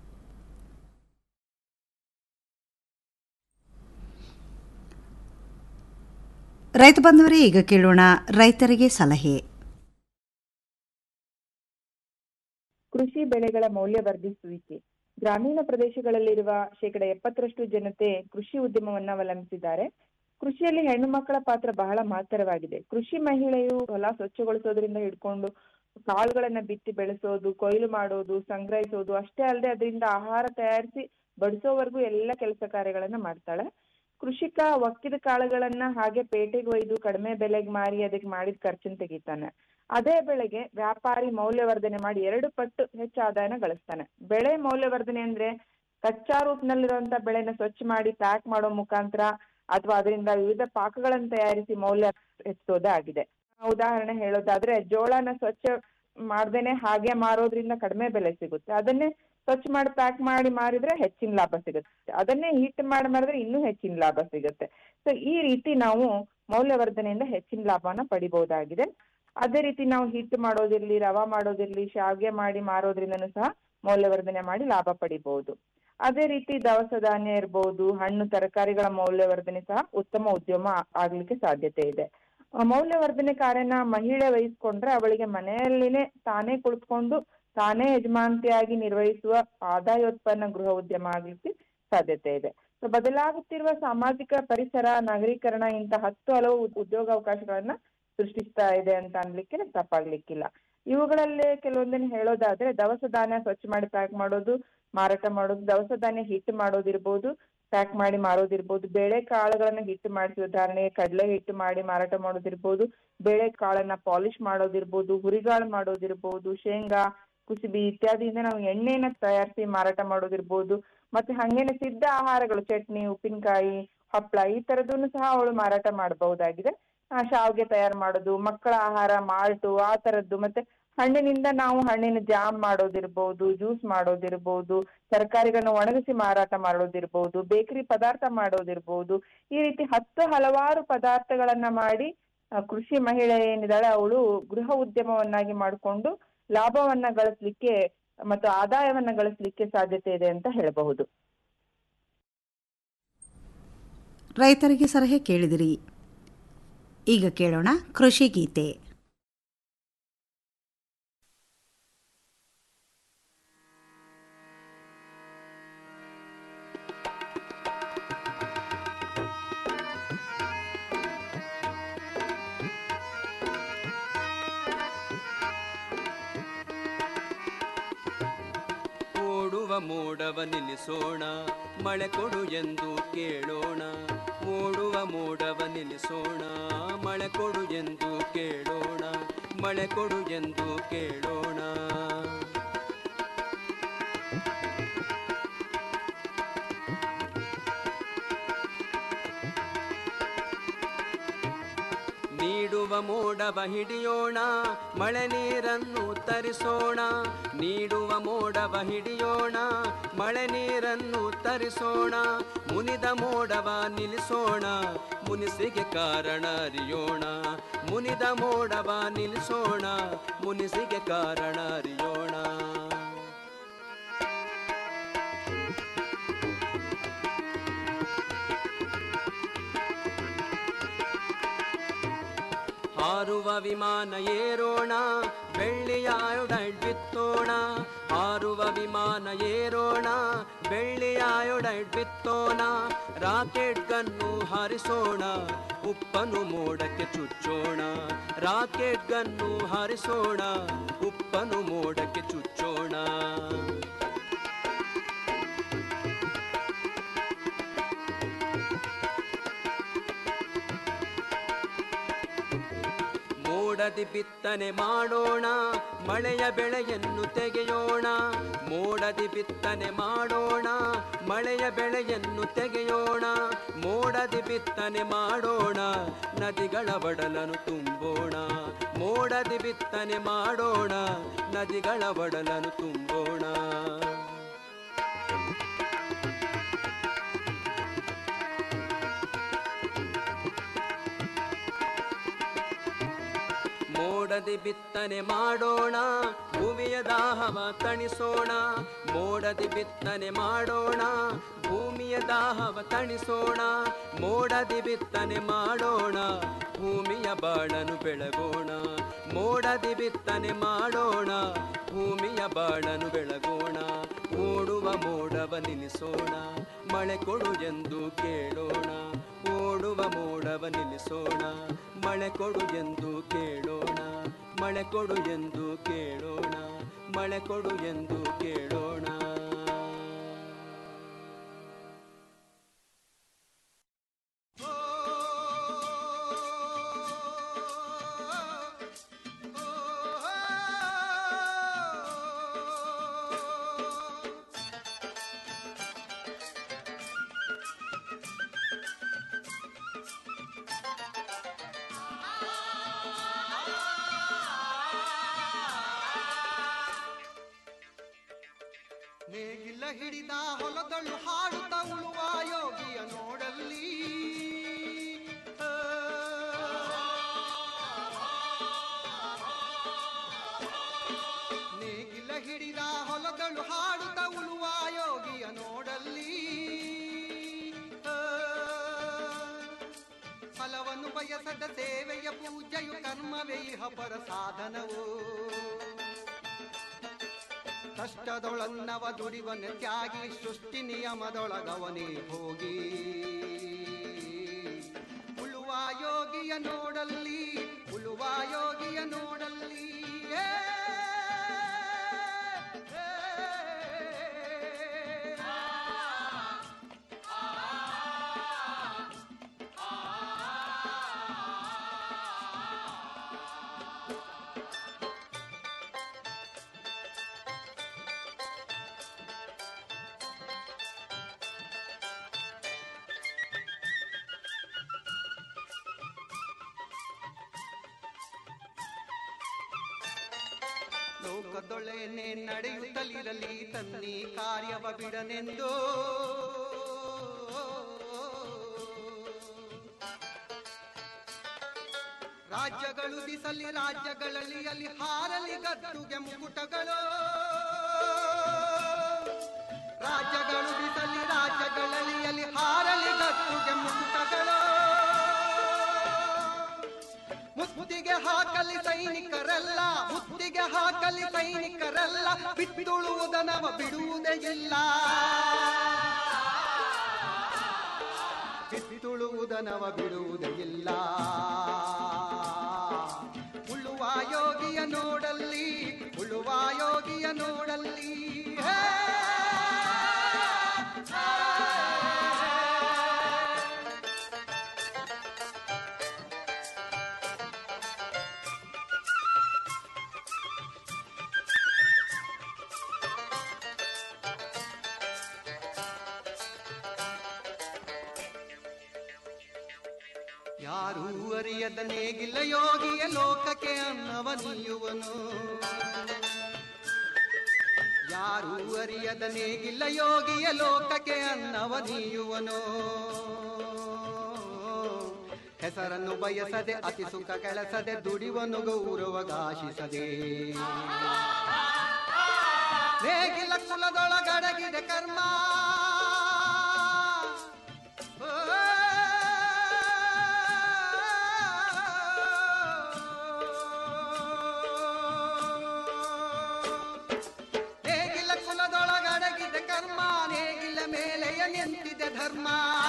ರೈತ ಬಂಧುವರೇ ಈಗ ಕೇಳೋಣ ರೈತರಿಗೆ ಸಲಹೆ ಕೃಷಿ ಬೆಳೆಗಳ ಮೌಲ್ಯವರ್ಧಿಸುವಿಕೆ ಗ್ರಾಮೀಣ ಪ್ರದೇಶಗಳಲ್ಲಿರುವ ಶೇಕಡ ಎಪ್ಪತ್ತರಷ್ಟು ಜನತೆ ಕೃಷಿ ಉದ್ಯಮವನ್ನ ಅವಲಂಬಿಸಿದ್ದಾರೆ ಕೃಷಿಯಲ್ಲಿ ಹೆಣ್ಣು ಮಕ್ಕಳ ಪಾತ್ರ ಬಹಳ ಮಹತ್ತರವಾಗಿದೆ ಕೃಷಿ ಮಹಿಳೆಯು ಹೊಲ ಸ್ವಚ್ಛಗೊಳಿಸೋದ್ರಿಂದ ಹಿಡ್ಕೊಂಡು ಕಾಳುಗಳನ್ನ ಬಿತ್ತಿ ಬೆಳೆಸೋದು ಕೊಯ್ಲು ಮಾಡೋದು ಸಂಗ್ರಹಿಸೋದು ಅಷ್ಟೇ ಅಲ್ಲದೆ ಅದರಿಂದ ಆಹಾರ ತಯಾರಿಸಿ ಬಡಿಸೋವರೆಗೂ ಎಲ್ಲ ಕೆಲಸ ಕಾರ್ಯಗಳನ್ನ ಮಾಡ್ತಾಳೆ ಕೃಷಿಕ ಒಕ್ಕಿದ ಕಾಳುಗಳನ್ನ ಹಾಗೆ ಪೇಟೆಗೆ ಒಯ್ದು ಕಡಿಮೆ ಬೆಲೆಗೆ ಮಾರಿ ಅದಕ್ಕೆ ಮಾಡಿದ ಖರ್ಚನ್ನ ತೆಗಿತಾನೆ ಅದೇ ಬೆಳೆಗೆ ವ್ಯಾಪಾರಿ ಮೌಲ್ಯವರ್ಧನೆ ಮಾಡಿ ಎರಡು ಪಟ್ಟು ಹೆಚ್ಚು ಆದಾಯನ ಗಳಿಸ್ತಾನೆ ಬೆಳೆ ಮೌಲ್ಯವರ್ಧನೆ ಅಂದ್ರೆ ಕಚ್ಚಾ ರೂಪನಲ್ಲಿರುವಂತ ಬೆಳೆನ ಸ್ವಚ್ಛ ಮಾಡಿ ಪ್ಯಾಕ್ ಮಾಡೋ ಮುಖಾಂತರ ಅಥವಾ ಅದರಿಂದ ವಿವಿಧ ಪಾಕಗಳನ್ನು ತಯಾರಿಸಿ ಮೌಲ್ಯ ಹೆಚ್ಚೋದೇ ಆಗಿದೆ ಉದಾಹರಣೆ ಹೇಳೋದಾದ್ರೆ ಜೋಳನ ಸ್ವಚ್ಛ ಮಾಡ್ದೇನೆ ಹಾಗೆ ಮಾರೋದ್ರಿಂದ ಕಡಿಮೆ ಬೆಲೆ ಸಿಗುತ್ತೆ ಅದನ್ನೇ ಸ್ವಚ್ಛ ಮಾಡಿ ಪ್ಯಾಕ್ ಮಾಡಿ ಮಾರಿದ್ರೆ ಹೆಚ್ಚಿನ ಲಾಭ ಸಿಗುತ್ತೆ ಅದನ್ನೇ ಹಿಟ್ ಮಾಡಿ ಮಾರಿದ್ರೆ ಇನ್ನೂ ಹೆಚ್ಚಿನ ಲಾಭ ಸಿಗುತ್ತೆ ಸೊ ಈ ರೀತಿ ನಾವು ಮೌಲ್ಯವರ್ಧನೆಯಿಂದ ಹೆಚ್ಚಿನ ಲಾಭನ ಪಡಿಬಹುದಾಗಿದೆ ಅದೇ ರೀತಿ ನಾವು ಹಿಟ್ ಮಾಡೋದಿರ್ಲಿ ರವಾ ಮಾಡೋದಿರ್ಲಿ ಶಾವ್ಗೆ ಮಾಡಿ ಮಾರೋದ್ರಿಂದನೂ ಸಹ ಮೌಲ್ಯವರ್ಧನೆ ಮಾಡಿ ಲಾಭ ಪಡಿಬಹುದು ಅದೇ ರೀತಿ ದವಸ ಧಾನ್ಯ ಇರ್ಬೋದು ಹಣ್ಣು ತರಕಾರಿಗಳ ಮೌಲ್ಯವರ್ಧನೆ ಸಹ ಉತ್ತಮ ಉದ್ಯಮ ಆ- ಆಗ್ಲಿಕ್ಕೆ ಸಾಧ್ಯತೆ ಇದೆ ಆ, ಮೌಲ್ಯವರ್ಧನೆ ಕಾರ್ಯನ ಮಹಿಳೆ ವಹಿಸ್ಕೊಂಡ್ರೆ ಅವಳಿಗೆ ಮನೆಯಲ್ಲಿನೇ ತಾನೇ ಕುಳಿತುಕೊಂಡು ತಾನೇ ಯಜಮಾನತಿಯಾಗಿ ನಿರ್ವಹಿಸುವ ಆದಾಯೋತ್ಪನ್ನ ಗೃಹ ಉದ್ಯಮ ಆಗ್ಲಿಕ್ಕೆ ಸಾಧ್ಯತೆ ಇದೆ ಸೊ ಬದಲಾಗುತ್ತಿರುವ ಸಾಮಾಜಿಕ ಪರಿಸರ ನಗರೀಕರಣ ಇಂಥ ಹತ್ತು ಹಲವು ಉದ್- ಉದ್ಯೋಗಾವಕಾಶಗಳನ್ನ ಸೃಷ್ಟಿಸ್ತಾ ಇದೆ ಅಂತ ಅನ್ಲಿಕ್ಕೆ ತಪ್ಪಾಗ್ಲಿಕ್ಕಿಲ್ಲ ಇವುಗಳಲ್ಲೇ ಕೆಲವೊಂದನ್ನು ಹೇಳೋದಾದ್ರೆ ದವಸ ಧಾನ್ಯ ಸ್ವಚ್ಛ ಮಾಡಿ ಪ್ಯಾಕ್ ಮಾಡೋದು ಮಾರಾಟ ಮಾಡೋದು ದವಸ ಧಾನ್ಯ ಹಿಟ್ಟು ಮಾಡೋದಿರ್ಬೋದು ಪ್ಯಾಕ್ ಮಾಡಿ ಮಾರೋದಿರ್ಬೋದು ಬೇಳೆ ಕಾಳುಗಳನ್ನ ಹಿಟ್ಟು ಮಾಡಿಸಿ ಉದಾಹರಣೆಗೆ ಕಡಲೆ ಹಿಟ್ಟು ಮಾಡಿ ಮಾರಾಟ ಮಾಡೋದಿರ್ಬೋದು ಬೇಳೆ ಕಾಳನ್ನ ಪಾಲಿಶ್ ಮಾಡೋದಿರ್ಬೋದು ಹುರಿಗಾಳು ಮಾಡೋದಿರ್ಬೋದು ಶೇಂಗಾ ಕುಸುಬಿ ಇತ್ಯಾದಿಯಿಂದ ನಾವು ಎಣ್ಣೆನ ತಯಾರಿಸಿ ಮಾರಾಟ ಮಾಡೋದಿರ್ಬೋದು ಮತ್ತೆ ಹಂಗೇನೆ ಸಿದ್ಧ ಆಹಾರಗಳು ಚಟ್ನಿ ಉಪ್ಪಿನಕಾಯಿ ಹಪ್ಪಳ ಈ ತರದನ್ನು ಸಹ ಅವಳು ಮಾರಾಟ ಮಾಡಬಹುದಾಗಿದೆ ಆ, ಶಾವ್ಗೆ ತಯಾರು ಮಾಡೋದು ಮಕ್ಕಳ ಆಹಾರ ಮಾಲ್ಟು ಆ ತರದ್ದು ಮತ್ತೆ ಹಣ್ಣಿನಿಂದ ನಾವು ಹಣ್ಣಿನ ಜಾಮ್ ಮಾಡೋದಿರ್ಬೋದು ಜ್ಯೂಸ್ ಮಾಡೋದಿರ್ಬೋದು ತರಕಾರಿಗಳನ್ನ ಒಣಗಿಸಿ ಮಾರಾಟ ಮಾಡೋದಿರ್ಬೋದು ಬೇಕರಿ ಪದಾರ್ಥ ಮಾಡೋದಿರ್ಬೋದು ಈ ರೀತಿ ಹತ್ತು ಹಲವಾರು ಪದಾರ್ಥಗಳನ್ನ ಮಾಡಿ ಆ, ಕೃಷಿ ಮಹಿಳೆ ಏನಿದ್ದಾಳೆ ಅವಳು ಗೃಹ ಉದ್ಯಮವನ್ನಾಗಿ ಮಾಡಿಕೊಂಡು ಲಾಭವನ್ನ ಗಳಿಸ್ಲಿಕ್ಕೆ ಮತ್ತು ಆದಾಯವನ್ನ ಗಳಿಸ್ಲಿಕ್ಕೆ ಸಾಧ್ಯತೆ ಇದೆ ಅಂತ ಹೇಳಬಹುದು ರೈತರಿಗೆ ಸಲಹೆ ಕೇಳಿದಿರಿ ಈಗ ಕೇಳೋಣ ಕೃಷಿ ಗೀತೆ ಓಡುವ ಮೋಡವ ನಿಲ್ಲಿಸೋಣ ಮಳೆ ಕೊಡು ಎಂದು ಕೇಳೋಣ ಓಡುವ ಮೋಡವ ನಿಲ್ಲಿಸೋಣ ಮಳೆ ಕೊಡು ಎಂದು ಕೇಳೋಣ ಮಳೆ ಕೊಡು ಎಂದು ಕೇಳೋಣ ನೀಡುವ ಮೋಡವ ಹಿಡಿಯೋಣ ಮಳೆ ನೀರನ್ನು ತರಿಸೋಣ ನೀಡುವ ಮೋಡವ ಹಿಡಿಯೋಣ ಮಳೆ ನೀರನ್ನು ತರಿಸೋಣ ಮುನಿದ ಮೋಡವ ನಿಲ್ಲಿಸೋಣ ಮುನಿಸಿಗೆ ಕಾರಣ ಅರಿಯೋಣ ಮುನಿದ ಮೋಡವ ನಿಲ್ಲಿಸೋಣ ಮುನಿಸಿಗೆ ಕಾರಣ ಅರಿಯೋಣ ಹಾರುವ ವಿಮಾನ ಏರೋಣ ಬೆಳ್ಳಿಯ ಬಿತ್ತೋಣ ಹಾರುವ ವಿಮಾನ ಏರೋಣ ಬೆಳ್ಳಿಯ ಬಿತ್ತೋಣ ರಾಕೆಟ್ ಗನ್ನು ಹಾರಿಸೋಣ ಉಪ್ಪನು ಮೋಡಕ್ಕೆ ಚುಚ್ಚೋಣ ರಾಕೆಟ್ ಗನ್ನು ಹಾರಿಸೋಣ ಉಪ್ಪನು ಮೋಡಕ್ಕೆ ಚುಚ್ಚೋಣ ಮೋಡದಿ ಬಿತ್ತನೆ ಮಾಡೋಣ ಮಳೆಯ ಬೆಳೆಯನ್ನು ತೆಗೆಯೋಣ ಮೋಡದಿ ಬಿತ್ತನೆ ಮಾಡೋಣ ಮಳೆಯ ಬೆಳೆಯನ್ನು ತೆಗೆಯೋಣ ಮೋಡದಿ ಬಿತ್ತನೆ ಮಾಡೋಣ ನದಿಗಳ ಒಡಲನ್ನು ತುಂಬೋಣ ಮೋಡದಿ ಬಿತ್ತನೆ ಮಾಡೋಣ ನದಿಗಳ ಒಡಲನ್ನು ತುಂಬೋಣ ಮೋಡದಿ ಬಿತ್ತನೆ ಮಾಡೋಣ ಭೂಮಿಯ ದಾಹವ ತಣಿಸೋಣ ಮೋಡದಿ ಬಿತ್ತನೆ ಮಾಡೋಣ ಭೂಮಿಯ ದಾಹವ ತಣಿಸೋಣ ಮೋಡದಿ ಬಿತ್ತನೆ ಮಾಡೋಣ ಭೂಮಿಯ ಬಾಳನು ಬೆಳಗೋಣ ಮೋಡದಿ ಬಿತ್ತನೆ ಮಾಡೋಣ ಭೂಮಿಯ ಬಾಳನು ಬೆಳಗೋಣ ಓಡುವ ಮೋಡವ ನಿಲ್ಲಿಸೋಣ ಮಳೆ ಕೊಡು ಎಂದು ಕೇಳೋಣ ಓಡುವ ಮೋಡವ ನಿಲ್ಲಿಸೋಣ ಮಳೆ ಕೊಡು ಎಂದು ಕೇಳೋಣ ಮಳೆ ಕೊಡು ಎಂದು ಕೇಳೋಣ ಮಳೆ ಕೊಡು ಎಂದು ಕೇಳೋಣ ನೇಗಿಲ ಹಿಡಿದ ಹೊಲದಳು ಹಾಡುತ್ತ ಉಳುವ ಯೋಗಿಯ ನೋಡಲ್ಲಿ ಆ. ನೇಗಿಲ ಹಿಡಿದ ಹೊಲದಳು ಹಾಡುತ್ತ ಉಳುವ ಯೋಗಿಯ ನೋಡಲ್ಲಿ ಆ. ಫಲವನ್ನು ಬಯಸದ ಸೇವೆಯ ಪೂಜೆಯು ಕರ್ಮವೇ ಇಹ ಪರ ಸಾಧನವು ಕಷ್ಟದೊಳನ್ನವ ದುಡಿವನ ತ್ಯಾಗಿ ಸೃಷ್ಟಿ ನಿಯಮದೊಳಗವನೇ ಹೋಗಿ ಉಳುವ ಯೋಗಿಯ ನೋಡಲ್ಲಿ ಉಳುವ ಯೋಗಿಯ ನೋಡಲ್ಲಿ ಏ, ಏ, ಲೋಕದೊಳೆನೆ ನಡೆಯುತ್ತಲಿರಲಿ ತನ್ನಿ ಕಾರ್ಯವ ಬಿಡನೆಂದು ರಾಜ್ಯಗಳು ದಿಸಲಿ ರಾಜ್ಯಗಳಲ್ಲಿ ಅಲ್ಲಿ ಹಾರಲಿ ಗದ್ದುಗೆ ಮುಕುಟಗಳು ರಾಜ್ಯಗಳು ದಿಸಲಿ ರಾಜ್ಯಗಳಲ್ಲಿ ಅಲ್ಲಿ ಹಾರಲಿ ಗದ್ದುಗೆ ಮುಕುಟಗಳು ಮುತ್ತಿಗೆ ಹಾಕಲಿ ಸೈನಿಕರೆಲ್ಲ ಮುತ್ತಿಗೆ ಹಾಕಲಿ ಸೈನಿಕರೆಲ್ಲ ಬಿತ್ತುಳುವುದನವ ಬಿಡುವುದೇ ಇಲ್ಲ ಬಿತ್ತುಳುವುದನವ ಬಿಡುವುದೇ ಇಲ್ಲ ಉಳುವ ಯೋಗಿಯ ನೋಡಲ್ಲಿ ಉಳುವ ಯೋಗಿಯ ನೋಡಲ್ಲಿ ಹೇ ಯಾರೂ ಅರಿಯದ ನೇಗಿಲ್ಲ ಯೋಗಿಯ ಲೋಕಕ್ಕೆ ಅನ್ನವ ನೀಯುವನು ಯಾರೂ ಅರಿಯದ ನೇಗಿಲ್ಲ ಯೋಗಿಯ ಲೋಕಕ್ಕೆ ಅನ್ನವ ನೀಯುವನು ಹೆಸರನ್ನು ಬಯಸದೆ ಅತಿ ಸುಖ ಕೆಲಸದೆ ದುಡಿವನು ಗೌರವಗಾಶಿಸದೆ ನೇಗಿಲ ಕುಲದೊಳಗಡಗಿದೆ ಕರ್ಮ ನೇಗಿಲ ಕುಲದೊಳಗಡಗಿದೆ ಕರ್ಮ ನೇಗಿಲ ಮೇಲೆಯ ನಿಂತಿದೆ ಧರ್ಮ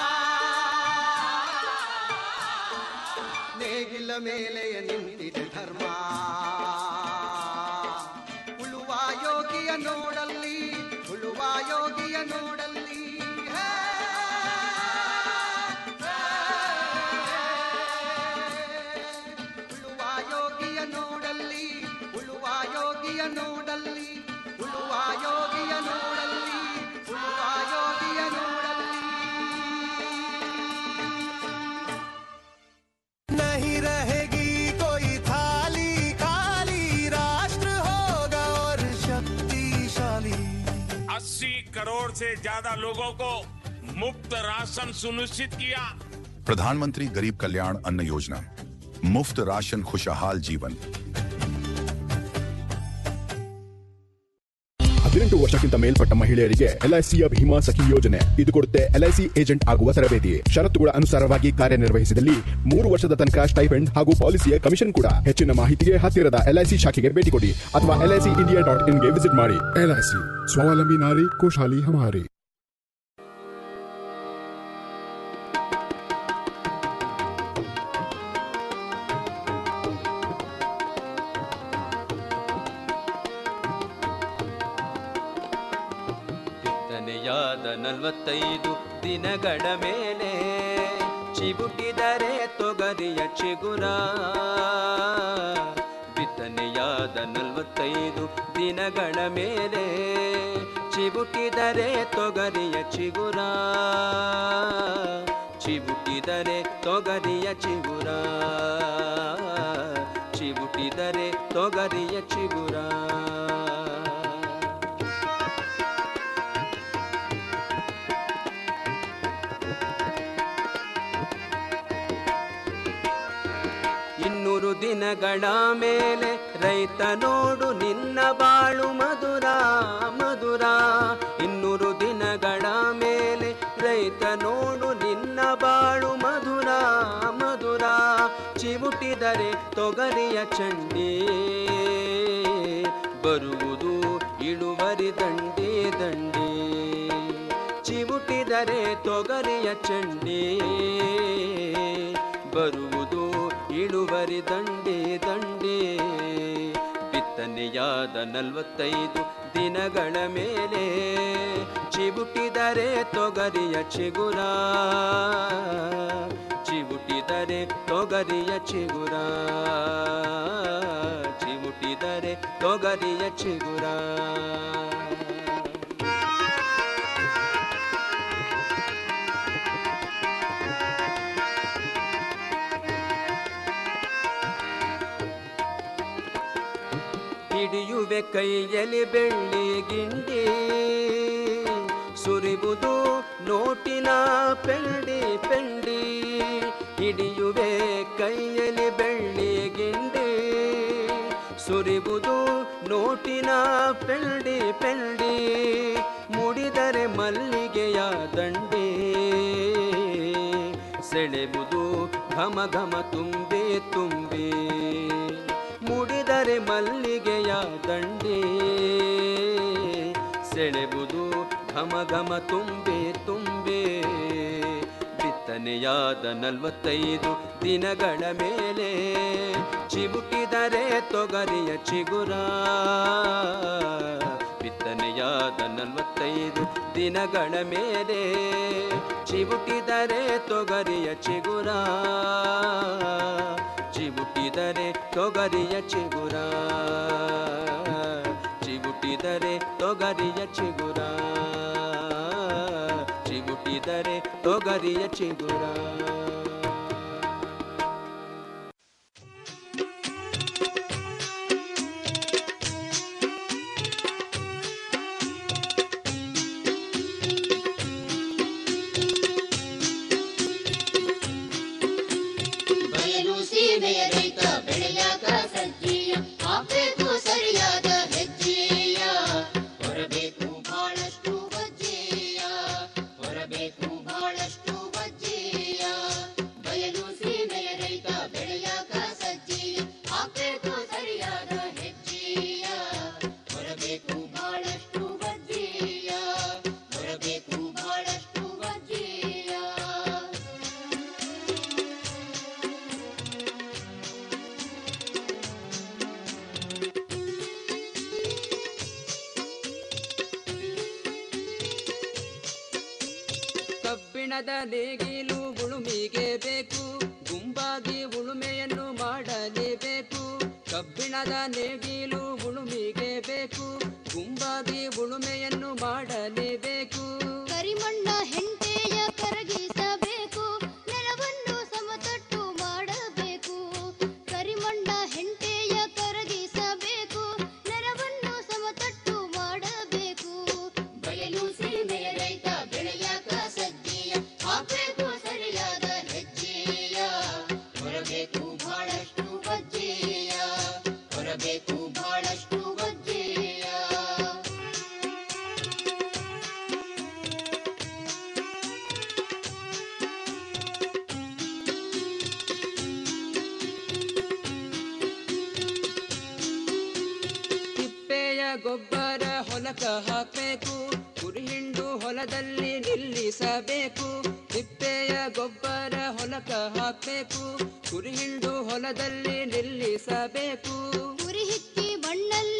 ನೇಗಿಲ ಮೇಲೆಯ ನಿಂತಿದೆ ಧರ್ಮ ಉಳುವ ಯೋಗಿಯ ನೋಡಲ್ಲಿ ಉಳುವ ಯೋಗಿಯ ನೋಡಲ್ಲಿ ಹೇ, ಹೇ, ಉಳುವ ಯೋಗಿಯ ನೋಡಲ್ಲಿ ಉಳುವ ಯೋಗಿಯ ನೋಡಲ್ಲಿ ಉಳುವ ಯೋಗಿಯ ನೋಡಲ್ಲಿ ಉಳುವ ಯೋಗಿಯ ನೋಡಲ್ಲಿ नहीं रहेगी कोई थाली खाली राष्ट्र होगा और शक्तिशाली अस्सी करोड़ से ज्यादा लोगों को मुफ्त राशन सुनिश्चित किया प्रधानमंत्री गरीब कल्याण अन्न योजना मुफ्त राशन खुशहाल जीवन ಹದಿನೆಂಟು ವರ್ಷಕ್ಕಿಂತ ಮೇಲ್ಪಟ್ಟ ಮಹಿಳೆಯರಿಗೆ ಎಲ್ಐಸಿಯ ಭೀಮಾ ಸಖಿ ಯೋಜನೆ ಇದು ಕೊಡುತ್ತೆ ಎಲ್ಐಸಿ ಏಜೆಂಟ್ ಆಗುವ ತರಬೇತಿ ಷರತ್ತುಗಳ ಅನುಸಾರವಾಗಿ ಕಾರ್ಯನಿರ್ವಹಿಸಿದಲ್ಲಿ ಮೂರು ವರ್ಷದ ತನಕ ಸ್ಟೈಫೆಂಡ್ ಹಾಗೂ ಪಾಲಿಸಿಯ ಕಮಿಷನ್ ಕೂಡ ಹೆಚ್ಚಿನ ಮಾಹಿತಿಗೆ ಹತ್ತಿರದ ಎಲ್ಐಸಿ ಶಾಖೆಗೆ ಭೇಟಿ ಕೊಡಿ ಅಥವಾ ಎಲ್ಐಸಿ ಇಂಡಿಯಾ ಡಾಟ್ ಇನ್ಗೆ ವಿಸಿಟ್ ಮಾಡಿ ಎಲ್ಐಸಿ ಸ್ವಾವಲಂಬಿ ನಾರಿ ಖುಷಹಾಲಿ ಹಮಾರಿ ಬಿತ್ತನೆಯಾದ ನಲವತ್ತೈದು ದಿನಗಳ ಮೇಲೆ ಚಿಬುಟಿದರೆ ತೊಗರಿಯ ಚಿಗುರ ಬಿತ್ತನೆಯಾದ ನಲವತ್ತೈದು ದಿನಗಳ ಮೇಲೆ ಚಿಬುಟಿದರೆ ತೊಗರಿಯ ಚಿಗುರ ಚಿಬುಟಿದರೆ ತೊಗರಿಯ ಚಿಗುರ ಚಿಬುಟಿದರೆ ತೊಗರಿಯ ಚಿಗುರ ಇನ್ನೂರು ದಿನಗಳ ಮೇಲೆ ರೈತ ನೋಡು ನಿನ್ನ ಬಾಳು ಮಧುರ ಮಧುರ ಇನ್ನೂರು ದಿನಗಳ ಮೇಲೆ ರೈತ ನೋಡು ನಿನ್ನ ಬಾಳು ಮಧುರ ಮಧುರ ಚಿವುಟಿದರೆ ತೊಗರಿಯ ಚಂಡಿ ಬರುವುದು ಇಳುವರಿ ದಂಡಿ ದಂಡಿ ಚಿವುಟಿದರೆ ತೊಗರಿಯ ಚಂಡಿ ಬರುವುದು ಇಳುವರಿ ದಂಡೆ ದಂಡೆ ಬಿತ್ತನೆಯಾದ ನಲವತ್ತೈದು ದಿನಗಳ ಮೇಲೆ ಚಿಬುಟಿದರೆ ತೊಗರಿಯ ಚಿಗುರ ಚಿಬುಟಿದರೆ ತೊಗರಿಯ ಚಿಗುರ ಚಿಬುಟಿದರೆ ತೊಗರಿಯ ಚಿಗುರ ಹಿಡಿಯುವೆ ಕೈಯಲ್ಲಿ ಬೆಳ್ಳಿ ಗಿಂಡಿ ಸುರಿಬುದು ನೋಟಿನ ಪೆಂಡಿ ಪೆಂಡಿ ಹಿಡಿಯುವೆ ಕೈಯಲ್ಲಿ ಬೆಳ್ಳಿ ಗಿಂಡಿ ಸುರಿಬುದು ನೋಟಿನ ಪೆಂಡಿ ಪೆಂಡಿ ಮುಡಿದರೆ ಮಲ್ಲಿಗೆಯ ದಂಡಿ ಸೆಳೆಬುದು ಘಮ ಘಮ ತುಂಬಿ ತುಂಬಿ ಮುಡಿದರೆ ಮಲ್ಲಿಗೆಯ ದಂಡೆ ಸೆಳೆಬುದು ಘಮ ಘಮ ತುಂಬೆ ತುಂಬೆ ಬಿತ್ತನೆಯಾದ ನಲವತ್ತೈದು ದಿನಗಳ ಮೇಲೆ ಚಿಬುಕಿದರೆ ತೊಗರಿಯ ಚಿಗುರ ಬಿತ್ತನೆಯಾದ ನಲವತ್ತೈದು ದಿನಗಳ ಮೇಲೆ ಚಿಬುಟಿದರೆ ತೊಗರಿಯ ಚಿಗುರ ಚಿಬುಟಿದರೆ ತೊಗರಿಯ ಚಿಗುರ ಚಿಬುಟಿದರೆ ತೊಗರಿಯ ಚಿಗುರ ಚಿಬುಟಿದರೆ ತೊಗರಿಯ ಚಿಗುರ ಬಯಲು ಸೀಮೆಯ ರೈತ ಬೆಳೆಯಾಕ ಸಜ್ಜೀಯ ಹಾಕ್ಬೇಕು ಸರಿಯಾದ ಹೆಜ್ಜೆಯ ಹೊರಬೇಕು ಬಹಳಷ್ಟು ಬಜ್ಜೆಯ ಹೊರಬೇಕು ಬಹಳಷ್ಟು ಬಜ್ಜೆಯ ಬಯಲು ಸೀಮೆಯ ರೈತ ಬೆಳೆಯಾಕ ಸಜ್ಜೀಯ ಹಾಕ್ಬೇಕು ಸರಿಯಾದ ಹೆಜ್ಜೆಯ ಹೊರಬೇಕು ಬಹಳಷ್ಟು ಬಜ್ಜೆಯ ಹೊರಬೇಕು ಬಹಳಷ್ಟು ಬಜ್ಜೆಯ ಕಬ್ಬಿಣದ ನೇಗಿಲು ಉಳುಮಿಗೆ ಬೇಕು ಗುಂಪಾಗಿ ಉಳುಮೆಯನ್ನು ಮಾಡಲೇಬೇಕು ಕಬ್ಬಿಣದ ನೇಗಿಲು ಉಳುಮಿಗೆ ಬೇಕು ಗುಂಪಾಗಿ ಉಳುಮೆಯನ್ನು ಮಾಡಲೇಬೇಕು ಕರಿಮಣ್ಣ ಹೆಂಟೆಯ ಕರಗಿಸಬೇಕು ನೆಲವನ್ನು ಸಮತಟ್ಟು ಮಾಡಬೇಕು ಕರಿಮಣ್ಣ ಹೆಂಟೆಯ ಕರಗಿಸಬೇಕು ನೆಲವನ್ನು ಸಮತಟ್ಟು ಮಾಡಬೇಕು ಬಯಲು ಸೀಮೆಯ ರೈತ ಬೆಳೆಯಾಕ ಸಜ್ಜೆಯ ಹಾಕಬೇಕು ಸರಿಯಾದ ಹೆಜ್ಜೆಯ ಹೊರಬೇಕು ಬಹಳಷ್ಟು ಬಜ್ಜೆಯ ಹೊರಬೇಕು ಬಹಳಷ್ಟು ಬಜ್ಜೆಯ ಗೊಬ್ಬರ ಹೊಲಕ ಹಾಕಬೇಕು ಕುರಿ ಹಿಂಡು ಹೊಲದಲ್ಲಿ ನಿಲ್ಲಿಸಬೇಕು ತಿಪ್ಪೆಯ ಗೊಬ್ಬರ ಹೊಲಕ ಹಾಕಬೇಕು ಕುರಿ ಹಿಂಡು ಹೊಲದಲ್ಲಿ ನಿಲ್ಲಿಸಬೇಕು ಕುರಿ ಹಿಕ್ಕಿ ಮಣ್ಣಲ್ಲಿ